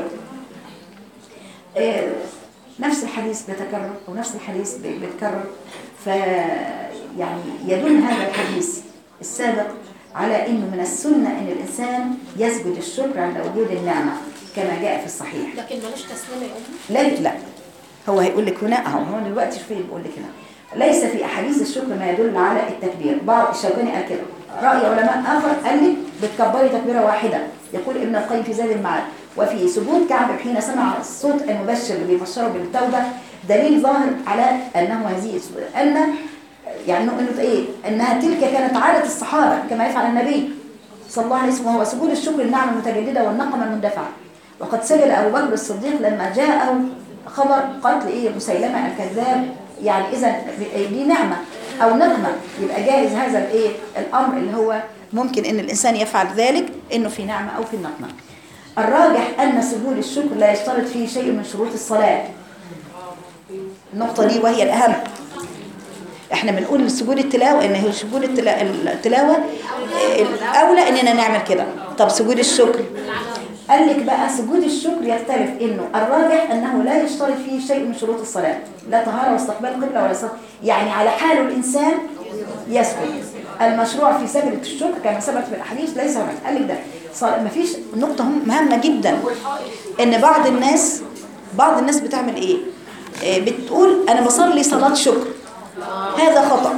آه، نفس الحديث بيتكرر ونفس الحديث بي- بيتكرر ف يعني يدل هذا الحديث السابق على انه من السنه ان الانسان يسجد الشكر عند وجود النعمه كما جاء في الصحيح لكن ملوش تسليم يا أمي لا لا هو هيقول لك هنا اهو هو دلوقتي شوفي بيقول لك هنا ليس في احاديث الشكر ما يدل على التكبير بعض الشوكاني قال كده راي علماء اخر قال لك بتكبري تكبيره واحده يقول ابن القيم في زاد المعاد وفي سجود كعب حين سمع الصوت المبشر اللي بيبشره بالتوبه دليل ظاهر على انه هذه ان يعني انه ايه انها تلك كانت عاده الصحابه كما يفعل النبي صلى الله عليه وسلم وهو سجود الشكر النعمه المتجدده والنقمه المندفعه وقد سجد ابو بكر الصديق لما جاءه خبر قتل ايه مسيلمه الكذاب يعني اذا دي نعمه او نقمه يبقى جائز هذا الايه الامر اللي هو ممكن ان الانسان يفعل ذلك انه في نعمه او في النقمه الراجح ان سجود الشكر لا يشترط فيه شيء من شروط الصلاه النقطه دي وهي الاهم احنا بنقول سجود التلاوه ان هو سجود التلا- التلاوه الاولى اننا نعمل كده طب سجود الشكر قال لك بقى سجود الشكر يختلف انه الراجح انه لا يشترط فيه شيء من شروط الصلاه لا طهاره واستقبال قبله ولا صلاة يعني على حال الانسان يسجد المشروع في سجدة الشكر كما ثبت في الأحاديث ليس هناك قال لك ده صار مفيش نقطة هم- مهمة جدا إن بعض الناس بعض الناس بتعمل إيه؟ إيه، بتقول أنا بصلي صلاة شكر هذا خطأ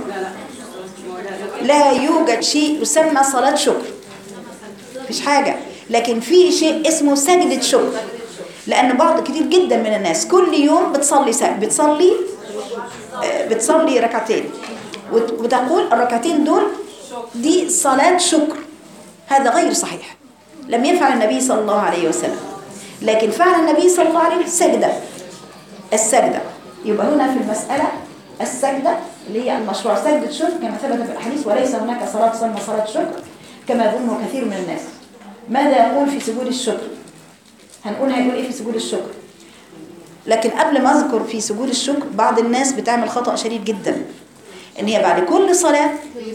لا يوجد شيء يسمى صلاة شكر مفيش حاجة لكن في شيء اسمه سجدة شكر لأن بعض كتير جدا من الناس كل يوم بتصلي سجد بتصلي آه، بتصلي ركعتين وت- وتقول الركعتين دول دي صلاة شكر هذا غير صحيح لم يفعل النبي صلى الله عليه وسلم لكن فعل النبي صلى الله عليه وسلم سجدة السجدة يبقى هنا في المسألة السجدة اللي هي المشروع سجدة شكر كما ثبت في الحديث وليس هناك صلاة تسمى صلاة شكر كما يظنه كثير من الناس ماذا يقول في سجود الشكر هنقول هيقول ايه في سجود الشكر لكن قبل ما اذكر في سجود الشكر بعض الناس بتعمل خطأ شديد جدا ان هي بعد كل صلاة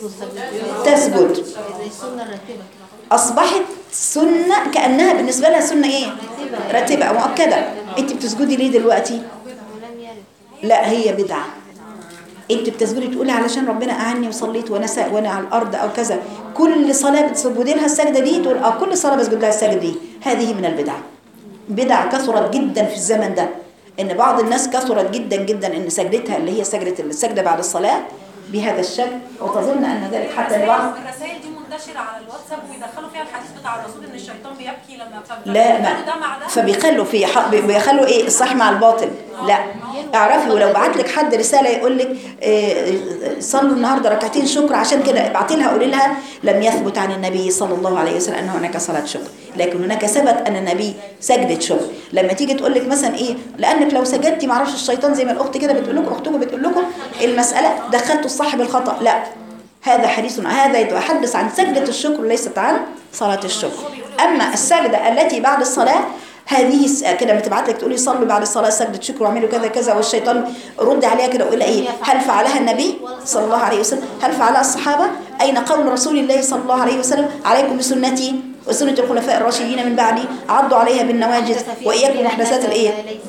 تسجد زي السنة الراتبة اصبحت سنة كأنها بالنسبة لها سنة ايه راتبة مؤكدة انت بتسجدي ليه دلوقتي ولم يرد لا هي بدعة انت بتسجدي تقولي علشان ربنا اعني وصليت وانا سا... وانا على الارض او كذا كل صلاه بتسجدي لها السجده دي تقول اه كل صلاه بسجد لها السجده دي هذه من البدع بدع كثرت جدا في الزمن ده ان بعض الناس كثرت جدا جدا ان سجدتها اللي هي سجده السجده بعد الصلاه بهذا الشكل وتظن ان ذلك حتى لبعض الرسائل دي منتشرة على الواتساب ويدخلوا فيها الحديث بتاع الرسول ان الشيطان بيبكي لما فب- لا ما ده مع ده فبيخلوا في ح- بيخلوا ايه الصح مع الباطل لا اعرفي ولو بعت لك حد رساله يقول لك إيه، صلوا النهارده ركعتين شكر عشان كده ابعتي لها قولي لها لم يثبت عن النبي صلى الله عليه وسلم ان هناك صلاه شكر لكن هناك ثبت ان النبي سجدة شكر لما تيجي تقول لك مثلا ايه لانك لو سجدتي ما اعرفش الشيطان زي ما الاخت كده بتقول لكم اختكم بتقول لكم المساله دخلتوا الصح بالخطا لا هذا حديث هذا يتحدث عن سجدة الشكر ليست عن صلاة الشكر أما السجدة التي بعد الصلاة هذه س- كده لما تبعت لك تقولي صلوا بعد الصلاة سجدة شكر واعملوا كذا كذا والشيطان رد عليها كده وقول لها ايه هل فعلها النبي صلى الله عليه وسلم هل فعلها الصحابة أين قول رسول الله صلى الله عليه وسلم عليكم بسنتي وسنة الخلفاء الراشدين من بعدي عضوا عليها بالنواجذ وإياكم محدثات الإيه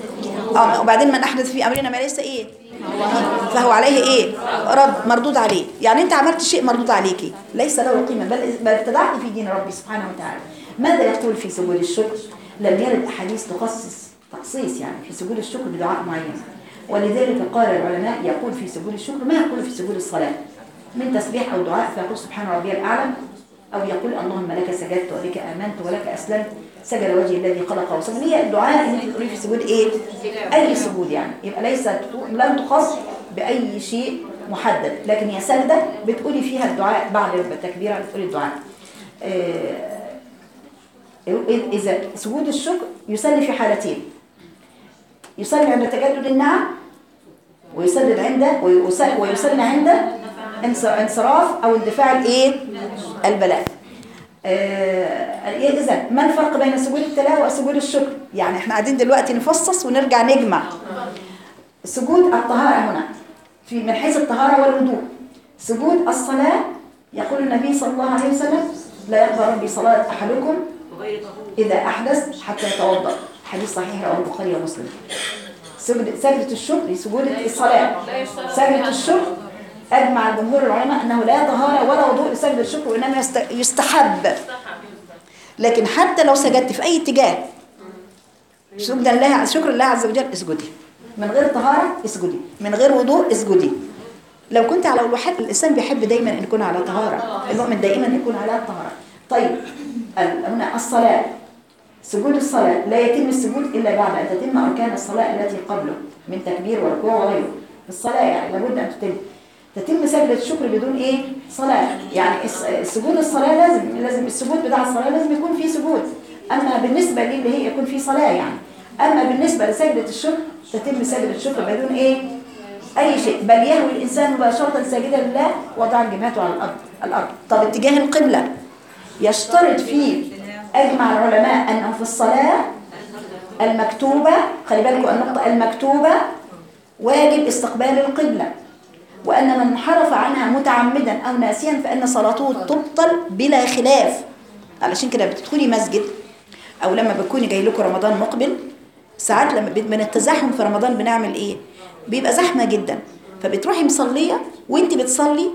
اه وبعدين من احدث في امرنا ما ليس ايه فهو عليه ايه رد مردود عليه يعني انت عملت شيء مردود عليكي ليس له قيمه بل بل ابتدعت في دين ربي سبحانه وتعالى ماذا يقول في سجود الشكر لم يرد احاديث تخصص تخصيص يعني في سجود الشكر بدعاء معين ولذلك قال العلماء يقول في سجود الشكر ما يقول في سجود الصلاه من تسبيح او دعاء فيقول سبحان ربي الاعلى أو يقول اللهم لك سجدت وبك آمنت ولك أسلمت سجد وجهي الذي خلق وسلم هي الدعاء اللي انت تقوليه في سجود ايه اي سجود يعني يبقى ليس لم تخص باي شيء محدد لكن هي سجده بتقولي فيها الدعاء بعد التكبيره بتقولي الدعاء آه، اذا سجود الشكر يصلي في حالتين يصلي عند تجدد النعم ويسدد عند ويصلي ويصلي عند انص- انصراف او اندفاع الايه البلاء آه، اذا ما الفرق بين سجود التلاوه وسجود الشكر يعني احنا قاعدين دلوقتي نفصص ونرجع نجمع سجود الطهاره هنا في من حيث الطهاره والوضوء سجود الصلاه يقول النبي صلى الله عليه وسلم لا يقبل ربي صلاه احدكم اذا احدث حتى يتوضا حديث صحيح رواه البخاري ومسلم سجد سجدة الشكر سجود الصلاة سجدة الشكر أجمع جمهور العلماء أنه لا طهارة ولا وضوء لسجد الشكر وإنما يست- يستحب لكن حتى لو سجدت في أي اتجاه سجدا لله شكر الله عز وجل اسجدي من غير طهارة اسجدي من غير وضوء اسجدي لو كنت على الواحد الإنسان بيحب دايما أن يكون على طهارة المؤمن دائما يكون على طهارة طيب ال- هنا الصلاة سجود الصلاة لا يتم السجود إلا بعد أن تتم أركان الصلاة التي قبله من تكبير وركوع وغيره الصلاة يعني لابد أن تتم تتم سجدة الشكر بدون إيه؟ صلاة يعني الس- سجود الصلاة لازم لازم السجود بتاع الصلاة لازم يكون فيه سجود أما بالنسبة لي اللي هي يكون فيه صلاة يعني أما بالنسبة لسجدة الشكر تتم سجدة الشكر بدون إيه؟ أي شيء بل يهوي الإنسان مباشرة ساجدا لله وضع جبهته على الأرض الأرض طب اتجاه القبلة يشترط فيه أجمع العلماء أنه في الصلاة المكتوبة خلي بالكم النقطة المكتوبة واجب استقبال القبلة وأن من انحرف عنها متعمدا أو ناسيا فإن صلاته تبطل بلا خلاف علشان كده بتدخلي مسجد أو لما بتكوني جاي لكم رمضان مقبل ساعات لما بت- من التزاحم في رمضان بنعمل إيه؟ بيبقى زحمة جدا فبتروحي مصلية وانت بتصلي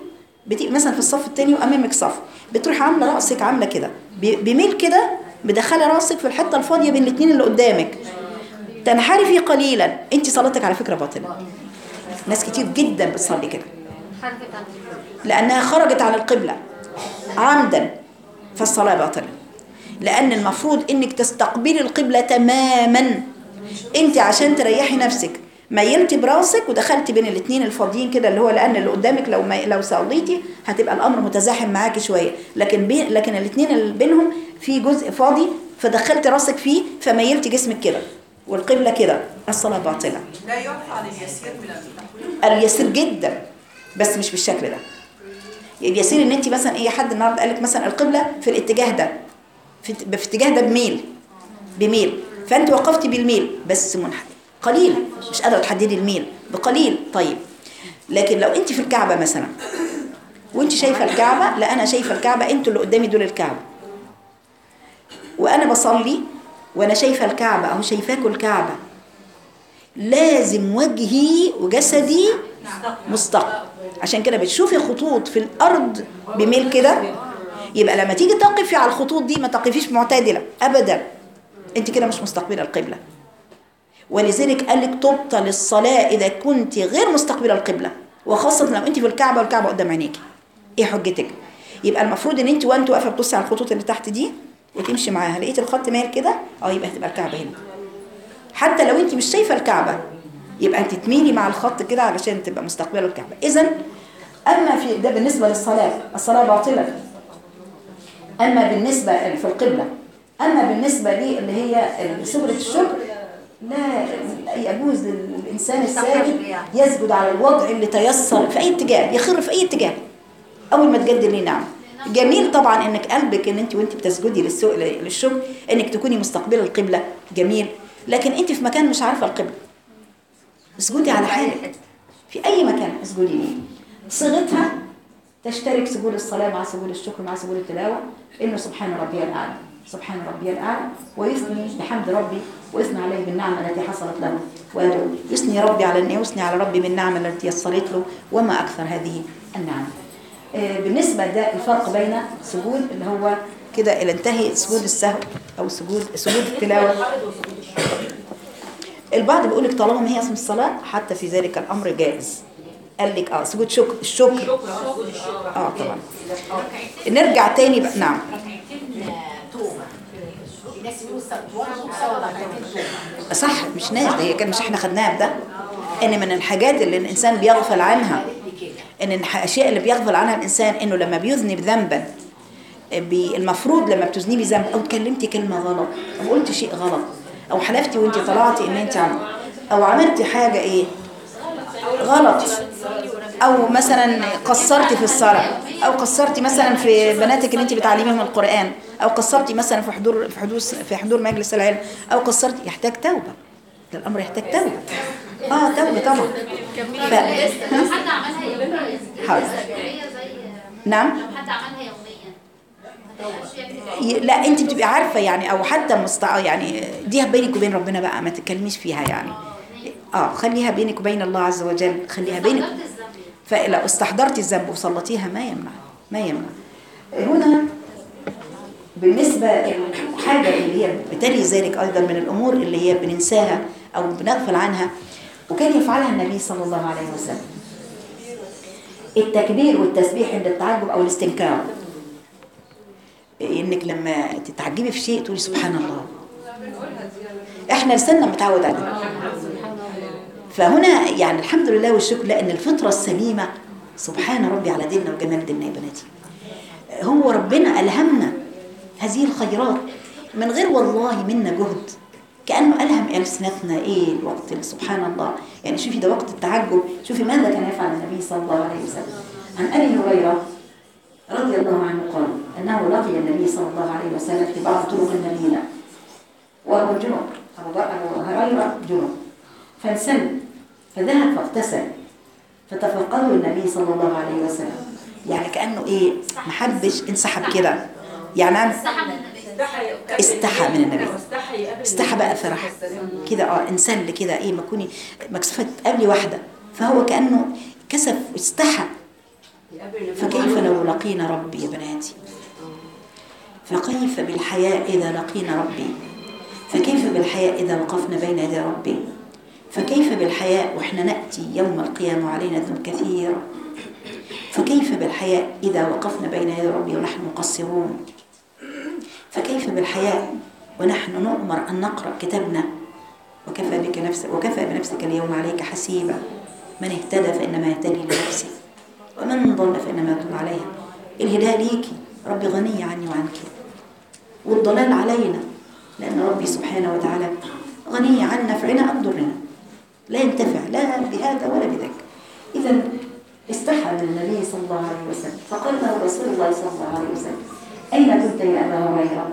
بتبقي مثلا في الصف التاني وامامك صف بتروحي عامله راسك عامله كده ب- بميل كده مدخله راسك في الحته الفاضيه بين الاثنين اللي قدامك تنحرفي قليلا انت صلاتك على فكره باطله ناس كتير جدا بتصلي كده حركة عن لأنها خرجت عن القبلة عمدا فالصلاة باطلة لأن المفروض إنك تستقبلي القبلة تماما أنت عشان تريحي نفسك ميلتي براسك ودخلتي بين الاثنين الفاضيين كده اللي هو لأن اللي قدامك لو ما لو صليتي هتبقى الأمر متزاحم معاكي شوية لكن بي لكن الاثنين اللي بينهم في جزء فاضي فدخلتي راسك فيه فميلتي جسمك كده والقبلة كده الصلاة باطلة لا يرفع لليسير من التحويل اليسير جدا بس مش بالشكل ده اليسير ان انت مثلا ايه حد النهارده قال لك مثلا القبله في الاتجاه ده في, في اتجاه ده بميل بميل فانت وقفتي بالميل بس منحنى قليل مش قادره تحددي الميل بقليل طيب لكن لو انت في الكعبه مثلا وانت شايفه الكعبه لا انا شايفه الكعبه انتوا اللي قدامي دول الكعبه وانا بصلي وانا شايفه الكعبه اهو شايفاكوا الكعبه لازم وجهي وجسدي مستقبل عشان كده بتشوفي خطوط في الارض بميل كده يبقى لما تيجي تقفي على الخطوط دي ما تقفيش معتدله ابدا انت كده مش مستقبله القبله ولذلك قال لك تبطل الصلاه اذا كنت غير مستقبله القبله وخاصه لو انت في الكعبه والكعبه قدام عينيكي ايه حجتك يبقى المفروض ان انت وانت واقفه بتبصي على الخطوط اللي تحت دي وتمشي معاها لقيت الخط مايل كده اه يبقى هتبقى الكعبه هنا حتى لو انت مش شايفه الكعبه يبقى انت تميلي مع الخط كده علشان تبقى مستقبله الكعبه اذا اما في ده بالنسبه للصلاه الصلاه باطله اما بالنسبه في القبله اما بالنسبه لي اللي هي سجره الشكر لا لا يجوز للانسان الساجد يسجد على الوضع اللي تيسر في اي اتجاه يخر في اي اتجاه اول ما تجد لي نعم جميل طبعا انك قلبك ان انت وانت بتسجدي للسوق للشكر انك تكوني مستقبله القبله جميل لكن انت في مكان مش عارفه القبله اسجدي على حالك في اي مكان اسجدي ليه صيغتها تشترك سجود الصلاه مع سجود الشكر مع سجود التلاوه انه سبحان ربي الاعلى سبحان ربي الاعلى ويثني بحمد ربي ويثني عليه بالنعمه التي حصلت له ويثني ربي على ان يثني على ربي بالنعمه التي يسرت له وما اكثر هذه النعم آه، بالنسبه ده الفرق بين سجود اللي هو كده الى انتهي سجود السهو او سجود سجود التلاوه البعض بيقول لك طالما ما هي اسم الصلاه حتى في ذلك الامر جائز قال لك اه سجود شكر الشكر اه طبعا نرجع تاني بقى نعم ركعتين توبه الناس يقولوا صلاه ركعتين توبه صح مش ناس ده هي كان مش احنا خدناها بده ان من الحاجات اللي الانسان بيغفل عنها ان الاشياء اللي بيغفل عنها الانسان انه لما بيذنب ذنبا بي- المفروض لما بتذنبي ذنب او اتكلمتي كلمه غلط او قلتي شيء غلط او حلفتي وانت طلعتي ان انت عم او عملتي حاجه ايه غلط او مثلا قصرتي في الصلاه او قصرتي مثلا في بناتك اللي انت بتعلميهم القران او قصرتي مثلا في حضور في حضور في حضور مجلس العلم او قصرتي يحتاج توبه ده الامر يحتاج توبه اه توبه طبعا ف... لو حد عملها يوميا حاضر. هي زي نعم لو حد عملها يوميا ما تقدرش يعمل ي- لا انت بتبقي عارفه يعني او حتى مستع يعني دي بينك وبين ربنا بقى ما تتكلميش فيها يعني اه خليها بينك وبين الله عز وجل خليها بينك استحضرت الذنب فلو استحضرتي الذنب وصلتيها ما يمنع ما يمنع هنا بالنسبة الحاجة اللي هي بتلي ذلك أيضا من الأمور اللي هي بننساها أو بنغفل عنها وكان يفعلها النبي صلى الله عليه وسلم التكبير والتسبيح عند التعجب أو الاستنكار إنك لما تتعجبي في شيء تقولي سبحان الله إحنا لسنا متعود عليه فهنا يعني الحمد لله والشكر لأن الفطرة السليمة سبحان ربي على ديننا وجمال ديننا يا بناتي هو ربنا ألهمنا هذه الخيرات من غير والله منا جهد كأنه ألهم ألسنتنا إيه الوقت اللي سبحان الله يعني شوفي ده وقت التعجب شوفي ماذا كان يفعل النبي صلى الله عليه وسلم عن أبي هريرة رضي الله عنه قال أنه لقي النبي صلى الله عليه وسلم في بعض طرق المدينة وهو جنوب أبو بكر أبو هريرة جنوب فانسل فذهب فاغتسل فتفقده النبي صلى الله عليه وسلم يعني كأنه إيه محبش انسحب كده يعني عم- استحى من النبي استحى من النبي استحى بقى فرح كده اه انسل كده ايه ما كوني مكسوفه تقابلي واحده فهو كانه كسف استحى فكيف لو لقينا ربي يا بناتي فكيف بالحياء إذا لقينا ربي فكيف بالحياء إذا وقفنا بين يدي ربي فكيف بالحياء وإحنا نأتي يوم القيامة وعلينا ذنوب كثير فكيف بالحياء إذا وقفنا بين يدي ربي ونحن مقصرون فكيف بالحياء ونحن نؤمر أن نقرأ كتابنا وكفى بك نفسك وكفى بنفسك اليوم عليك حسيبا من اهتدى فإنما يهتدي لنفسه ومن ضل فإنما يضل عليها الهداية ليكي ربي غني عني وعنك والضلال علينا لأن ربي سبحانه وتعالى غني عن نفعنا أم ضرنا لا ينتفع لا بهذا ولا بذاك إذا استحى من النبي صلى الله عليه وسلم فقال له رسول الله صلى الله عليه وسلم أين كنت يا أبا هريرة؟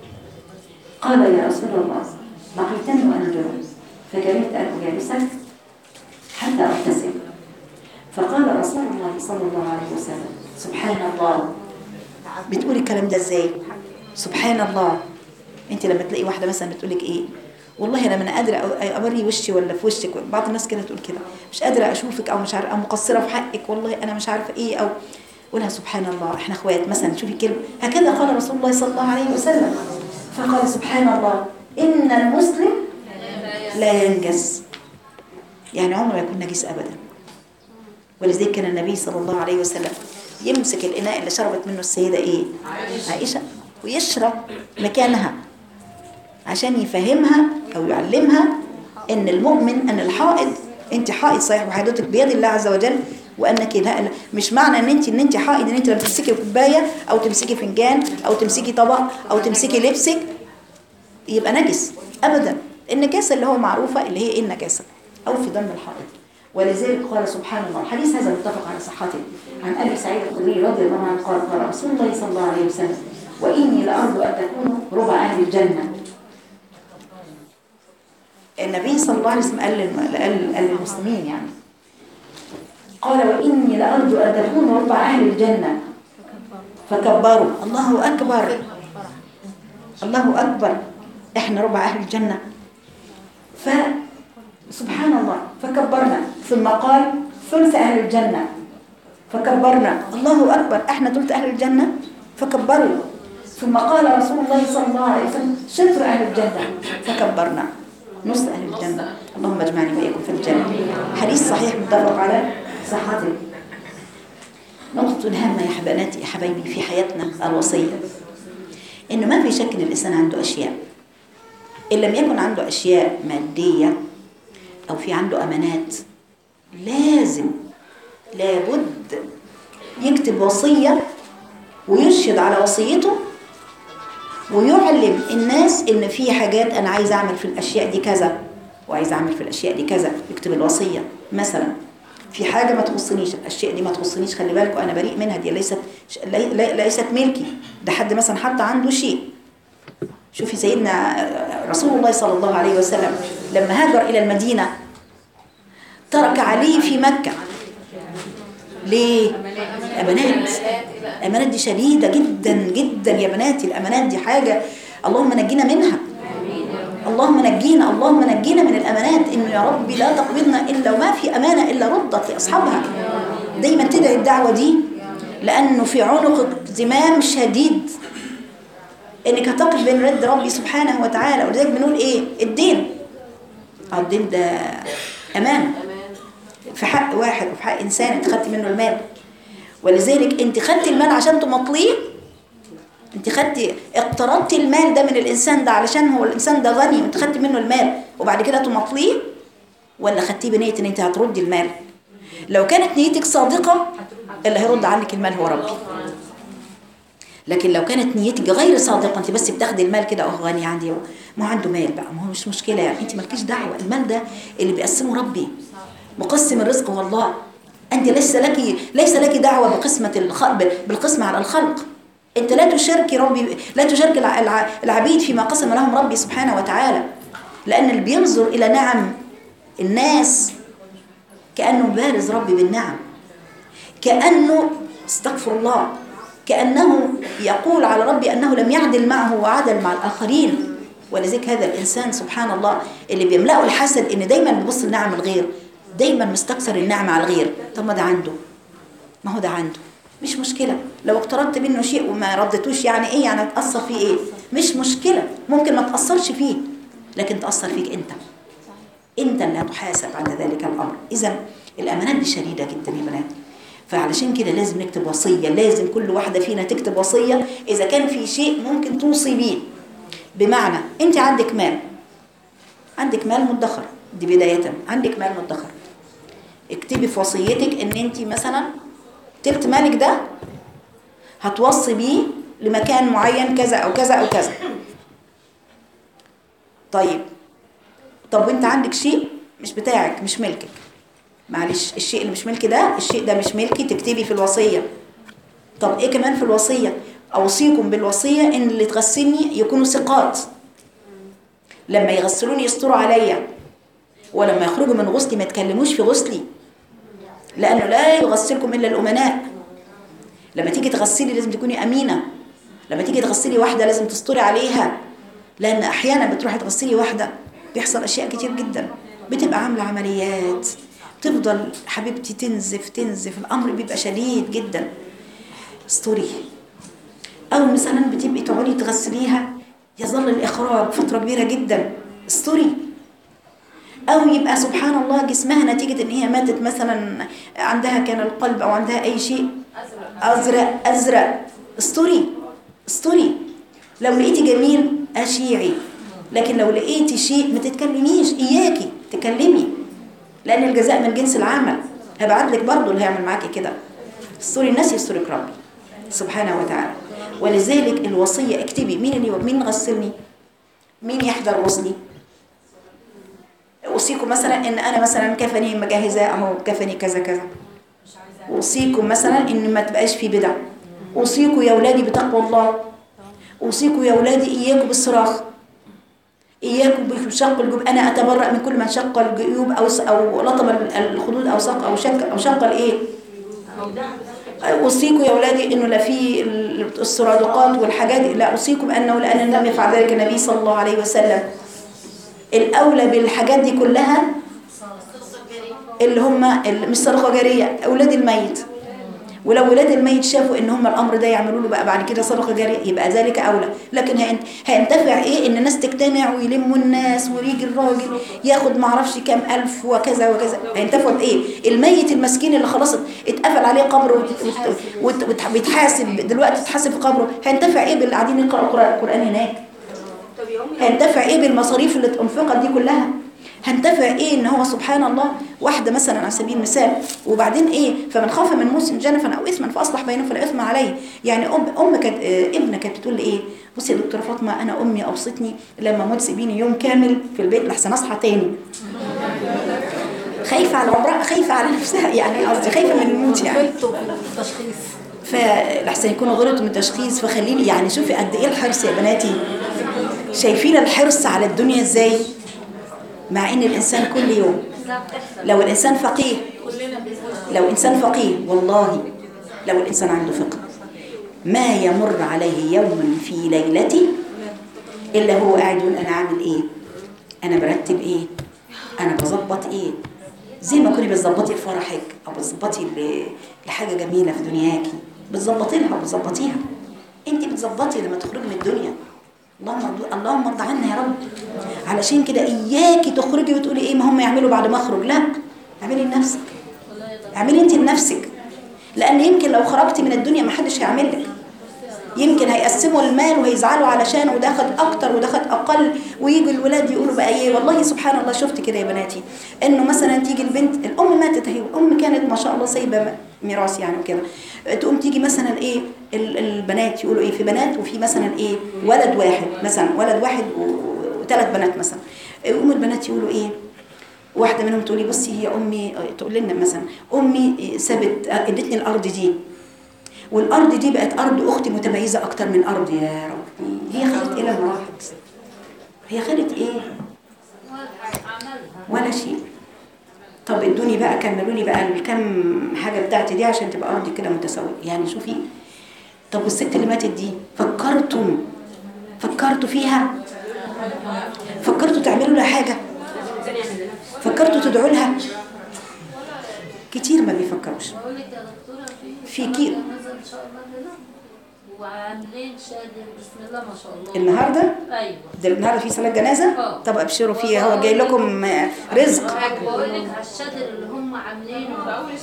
قال يا رسول الله لقيتني وأنا جنوب فكرهت أن أجالسك حتى أغتسل فقال رسول الله صلى الله عليه وسلم سبحان الله بتقولي الكلام ده ازاي سبحان الله انت لما تلاقي واحده مثلا بتقول لك ايه والله انا ما انا قادره أو- اوري وشي ولا في وشك بعض الناس كده تقول كده مش قادره اشوفك او مش عارفه او مقصره في حقك والله انا مش عارفه ايه او قولها سبحان الله احنا اخوات مثلا شوفي كلمه هكذا قال رسول الله صلى الله عليه وسلم فقال سبحان الله ان المسلم لا ينجس يعني عمره ما يكون نجس ابدا ولذلك كان النبي صلى الله عليه وسلم يمسك الإناء اللي شربت منه السيدة إيه؟ عائشة ويشرب مكانها عشان يفهمها أو يعلمها إن المؤمن أن الحائض أنت حائض صحيح وحيضتك بيد الله عز وجل وأنك لا لا- مش معنى أن أنت أن أنت حائض أن أنت لما تمسكي كوباية أو تمسكي فنجان أو تمسكي طبق أو تمسكي لبسك يبقى نجس أبدا النجاسة اللي هو معروفة اللي هي إيه النجاسة أو في دم الحائض ولذلك قال سبحان الله الحديث هذا متفق على صحته عن أبي سعيد الخدري رضي الله عنه قال قال رسول الله صلى الله عليه وسلم وإني لأرجو أن تكونوا ربع أهل الجنة النبي صلى الله عليه وسلم قال للم- قال قال للمسلمين يعني قال وإني لأرجو أن تكونوا ربع أهل الجنة فكبروا الله أكبر الله أكبر إحنا ربع أهل الجنة فسبحان الله فكبرنا ثم قال ثلث أهل الجنة فكبرنا الله أكبر إحنا ثلث أهل الجنة فكبروا ثم قال رسول الله صلى الله عليه وسلم شطر أهل الجنة فكبرنا نص أهل الجنة اللهم اجمعني وإياكم في الجنة حديث صحيح متفق على صحته نقطة هامة يا حبناتي يا حبايبي في حياتنا الوصية إنه ما في شك إن الإنسان عنده أشياء إن لم يكن عنده أشياء مادية أو في عنده أمانات لازم لابد يكتب وصية ويرشد على وصيته ويعلم الناس ان في حاجات انا عايز اعمل في الاشياء دي كذا وعايز اعمل في الاشياء دي كذا يكتب الوصيه مثلا في حاجه ما تخصنيش الاشياء دي ما تخصنيش خلي بالكم انا بريء منها دي ليست لي- لي- ليست ملكي ده حد مثلا حط عنده شيء شوفي سيدنا رسول الله صلى الله عليه وسلم لما هاجر الى المدينه ترك علي في مكه ليه امانات الامانات دي شديده جدا جدا يا بناتي الامانات دي حاجه اللهم نجينا منها اللهم نجينا اللهم نجينا من الامانات انه يا ربي لا تقبضنا الا وما في امانه الا ردت لاصحابها دايما تدعي الدعوه دي لانه في عنقك زمام شديد انك هتقف بين رد ربي سبحانه وتعالى ولذلك بنقول ايه الدين اه الدين ده امان في حق واحد وفي حق انسان انت خدت منه المال ولذلك انت خدت المال عشان تمطليه انت خدت اقترضت المال ده من الانسان ده علشان هو الانسان ده غني وانت خدت منه المال وبعد كده تمطليه ولا خدتيه بنيه ان انت هتردي المال لو كانت نيتك صادقه اللي هيرد عنك المال هو ربي لكن لو كانت نيتك غير صادقه انت بس بتاخدي المال كده اه غني عندي ما هو عنده مال بقى ما هو مش مشكله يعني انت مالكيش دعوه المال ده اللي بيقسمه ربي مقسم الرزق هو الله انت ليس لك ليس لك دعوه بقسمه الخ... بالقسمه على الخلق انت لا تشاركي ربي لا تشارك الع- الع- العبيد فيما قسم لهم ربي سبحانه وتعالى لان اللي بينظر الى نعم الناس كانه بارز ربي بالنعم كانه استغفر الله كانه يقول على ربي انه لم يعدل معه وعدل مع الاخرين ولذلك هذا الانسان سبحان الله اللي بيملأه الحسد ان دايما بيبص لنعم الغير دايما مستكثر النعمه على الغير طب ما ده عنده ما هو ده عنده مش مشكلة لو اقترضت منه شيء وما ردتوش يعني ايه يعني تأثر فيه ايه مش مشكلة ممكن ما تأثرش فيه لكن تأثر فيك انت انت اللي هتحاسب على ذلك الامر اذا الامانات دي شديده جدا يا بنات فعلشان كده لازم نكتب وصيه لازم كل واحده فينا تكتب وصيه اذا كان في شيء ممكن توصي بيه بمعنى انت عندك مال عندك مال مدخر دي بدايه عندك مال مدخر اكتبي في وصيتك ان انت مثلا تلت مالك ده هتوصي بيه لمكان معين كذا او كذا او كذا طيب طب وانت عندك شيء مش بتاعك مش ملكك معلش الشيء اللي مش ملكي ده الشيء ده مش ملكي تكتبي في الوصية طب ايه كمان في الوصية اوصيكم بالوصية ان اللي تغسلني يكونوا ثقات لما يغسلوني يستروا عليا ولما يخرجوا من غسلي ما يتكلموش في غسلي لانه لا يغسلكم الا الامناء لما تيجي تغسلي لازم تكوني امينه لما تيجي تغسلي واحده لازم تستري عليها لان احيانا بتروحي تغسلي واحده بيحصل اشياء كتير جدا بتبقى عامله عمليات تفضل حبيبتي تنزف تنزف الامر بيبقى شديد جدا استوري او مثلا بتبقي تقعدي تغسليها يظل الاخراج فتره كبيره جدا استوري او يبقى سبحان الله جسمها نتيجه ان هي ماتت مثلا عندها كان القلب او عندها اي شيء ازرق ازرق استوري استوري لو لقيتي جميل اشيعي لكن لو لقيتي شيء ما تتكلميش اياكي تكلمي لان الجزاء من جنس العمل هبعت لك برضه اللي هيعمل معاكي كده استوري الناس يسترك ربي سبحانه وتعالى ولذلك الوصيه اكتبي مين اللي مين غسلني مين يحضر غسلي اوصيكم مثلا ان انا مثلا كفني مجهزاه اهو كفني كذا كذا اوصيكم مثلا ان ما تبقاش في بدع اوصيكم يا اولادي بتقوى الله اوصيكم يا اولادي اياكم بالصراخ اياكم بشق الجيوب انا اتبرأ من كل من شق الجيوب او او لطم الخدود او سق او شق او شق الايه اوصيكم يا اولادي انه لا في السرادقات والحاجات لا اوصيكم انه لان لم يفعل ذلك النبي صلى الله عليه وسلم الاولى بالحاجات دي كلها اللي هم مش صدقه جاريه اولاد الميت ولو ولاد الميت شافوا ان هم الامر ده يعملوا له بقى بعد كده صدقه جاريه يبقى ذلك اولى لكن هينتفع ايه ان الناس تجتمع ويلموا الناس ويجي الراجل ياخد ما اعرفش كام الف وكذا وكذا هينتفعوا بايه الميت المسكين اللي خلاص اتقفل عليه قبره وبيتحاسب دلوقتي اتحاسب في قبره هينتفع ايه باللي قاعدين يقراوا القران هناك هينتفع ايه بالمصاريف اللي انفقت دي كلها هنتفع ايه ان هو سبحان الله واحده مثلا على سبيل المثال وبعدين ايه فمن خاف من موسى جنفا او اثما فاصلح بينهم فلا اثم عليه يعني ام ام كانت ابنه كانت بتقول لي ايه بصي يا دكتوره فاطمه انا امي اوصتني لما اموت سيبيني يوم كامل في البيت لحسن اصحى تاني خايفه على عمرها خايفه على نفسها يعني قصدي خايفه من الموت يعني تشخيص فلحسن يكونوا غلطوا من التشخيص فخليني يعني شوفي قد ايه الحرص يا بناتي شايفين الحرص على الدنيا ازاي مع ان الانسان كل يوم لو الانسان فقيه لو انسان فقيه والله لو الانسان عنده فقه ما يمر عليه يوم في ليلته الا هو قاعد يقول انا عامل ايه انا برتب ايه انا بظبط ايه زي ما كنتي بتظبطي لفرحك او بتظبطي لحاجه جميله في دنياكي بتظبطي لها وبتظبطيها انت بتظبطي لما تخرجي من الدنيا اللهم اللهم ارضى عنا يا رب علشان كده اياكي تخرجي وتقولي ايه ما هم يعملوا بعد ما اخرج لا اعملي لنفسك اعملي انت لنفسك لان يمكن لو خرجتي من الدنيا ما حدش هيعمل لك يمكن هيقسموا المال وهيزعلوا علشان وده خد اكتر وده خد اقل ويجوا الولاد يقولوا بقى ايه والله سبحان الله شفت كده يا بناتي انه مثلا تيجي البنت الام ماتت اهي الام كانت ما شاء الله سايبه ميراث يعني وكده تقوم تيجي مثلا ايه البنات يقولوا ايه في بنات وفي مثلا ايه ولد واحد مثلا ولد واحد وثلاث بنات مثلا يقوم البنات يقولوا ايه واحده منهم تقولي بصي هي امي تقول لنا مثلا امي سابت ادتني الارض دي والارض دي بقت ارض اختي متميزه اكتر من ارض يا ربي هي خدت ايه لما راحت هي خدت ايه ولا شيء طب ادوني بقى كملوا لي بقى الكم حاجه بتاعتي دي عشان تبقى ارضي كده متساويه يعني شوفي طب والست اللي ماتت دي فكرتم فكرتوا فيها فكرتوا تعملوا لها حاجه فكرتوا تدعوا لها كتير ما بيفكروش بقول لك يا دكتوره في في كيلو جنازة ان شاء الله هنا وعاملين شادر بسم الله ما شاء الله النهارده ايوه ده النهارده في صلاه جنازه طب ابشروا فيها هو جاي لكم آه، رزق بقول لك على الشادر اللي هم عاملينه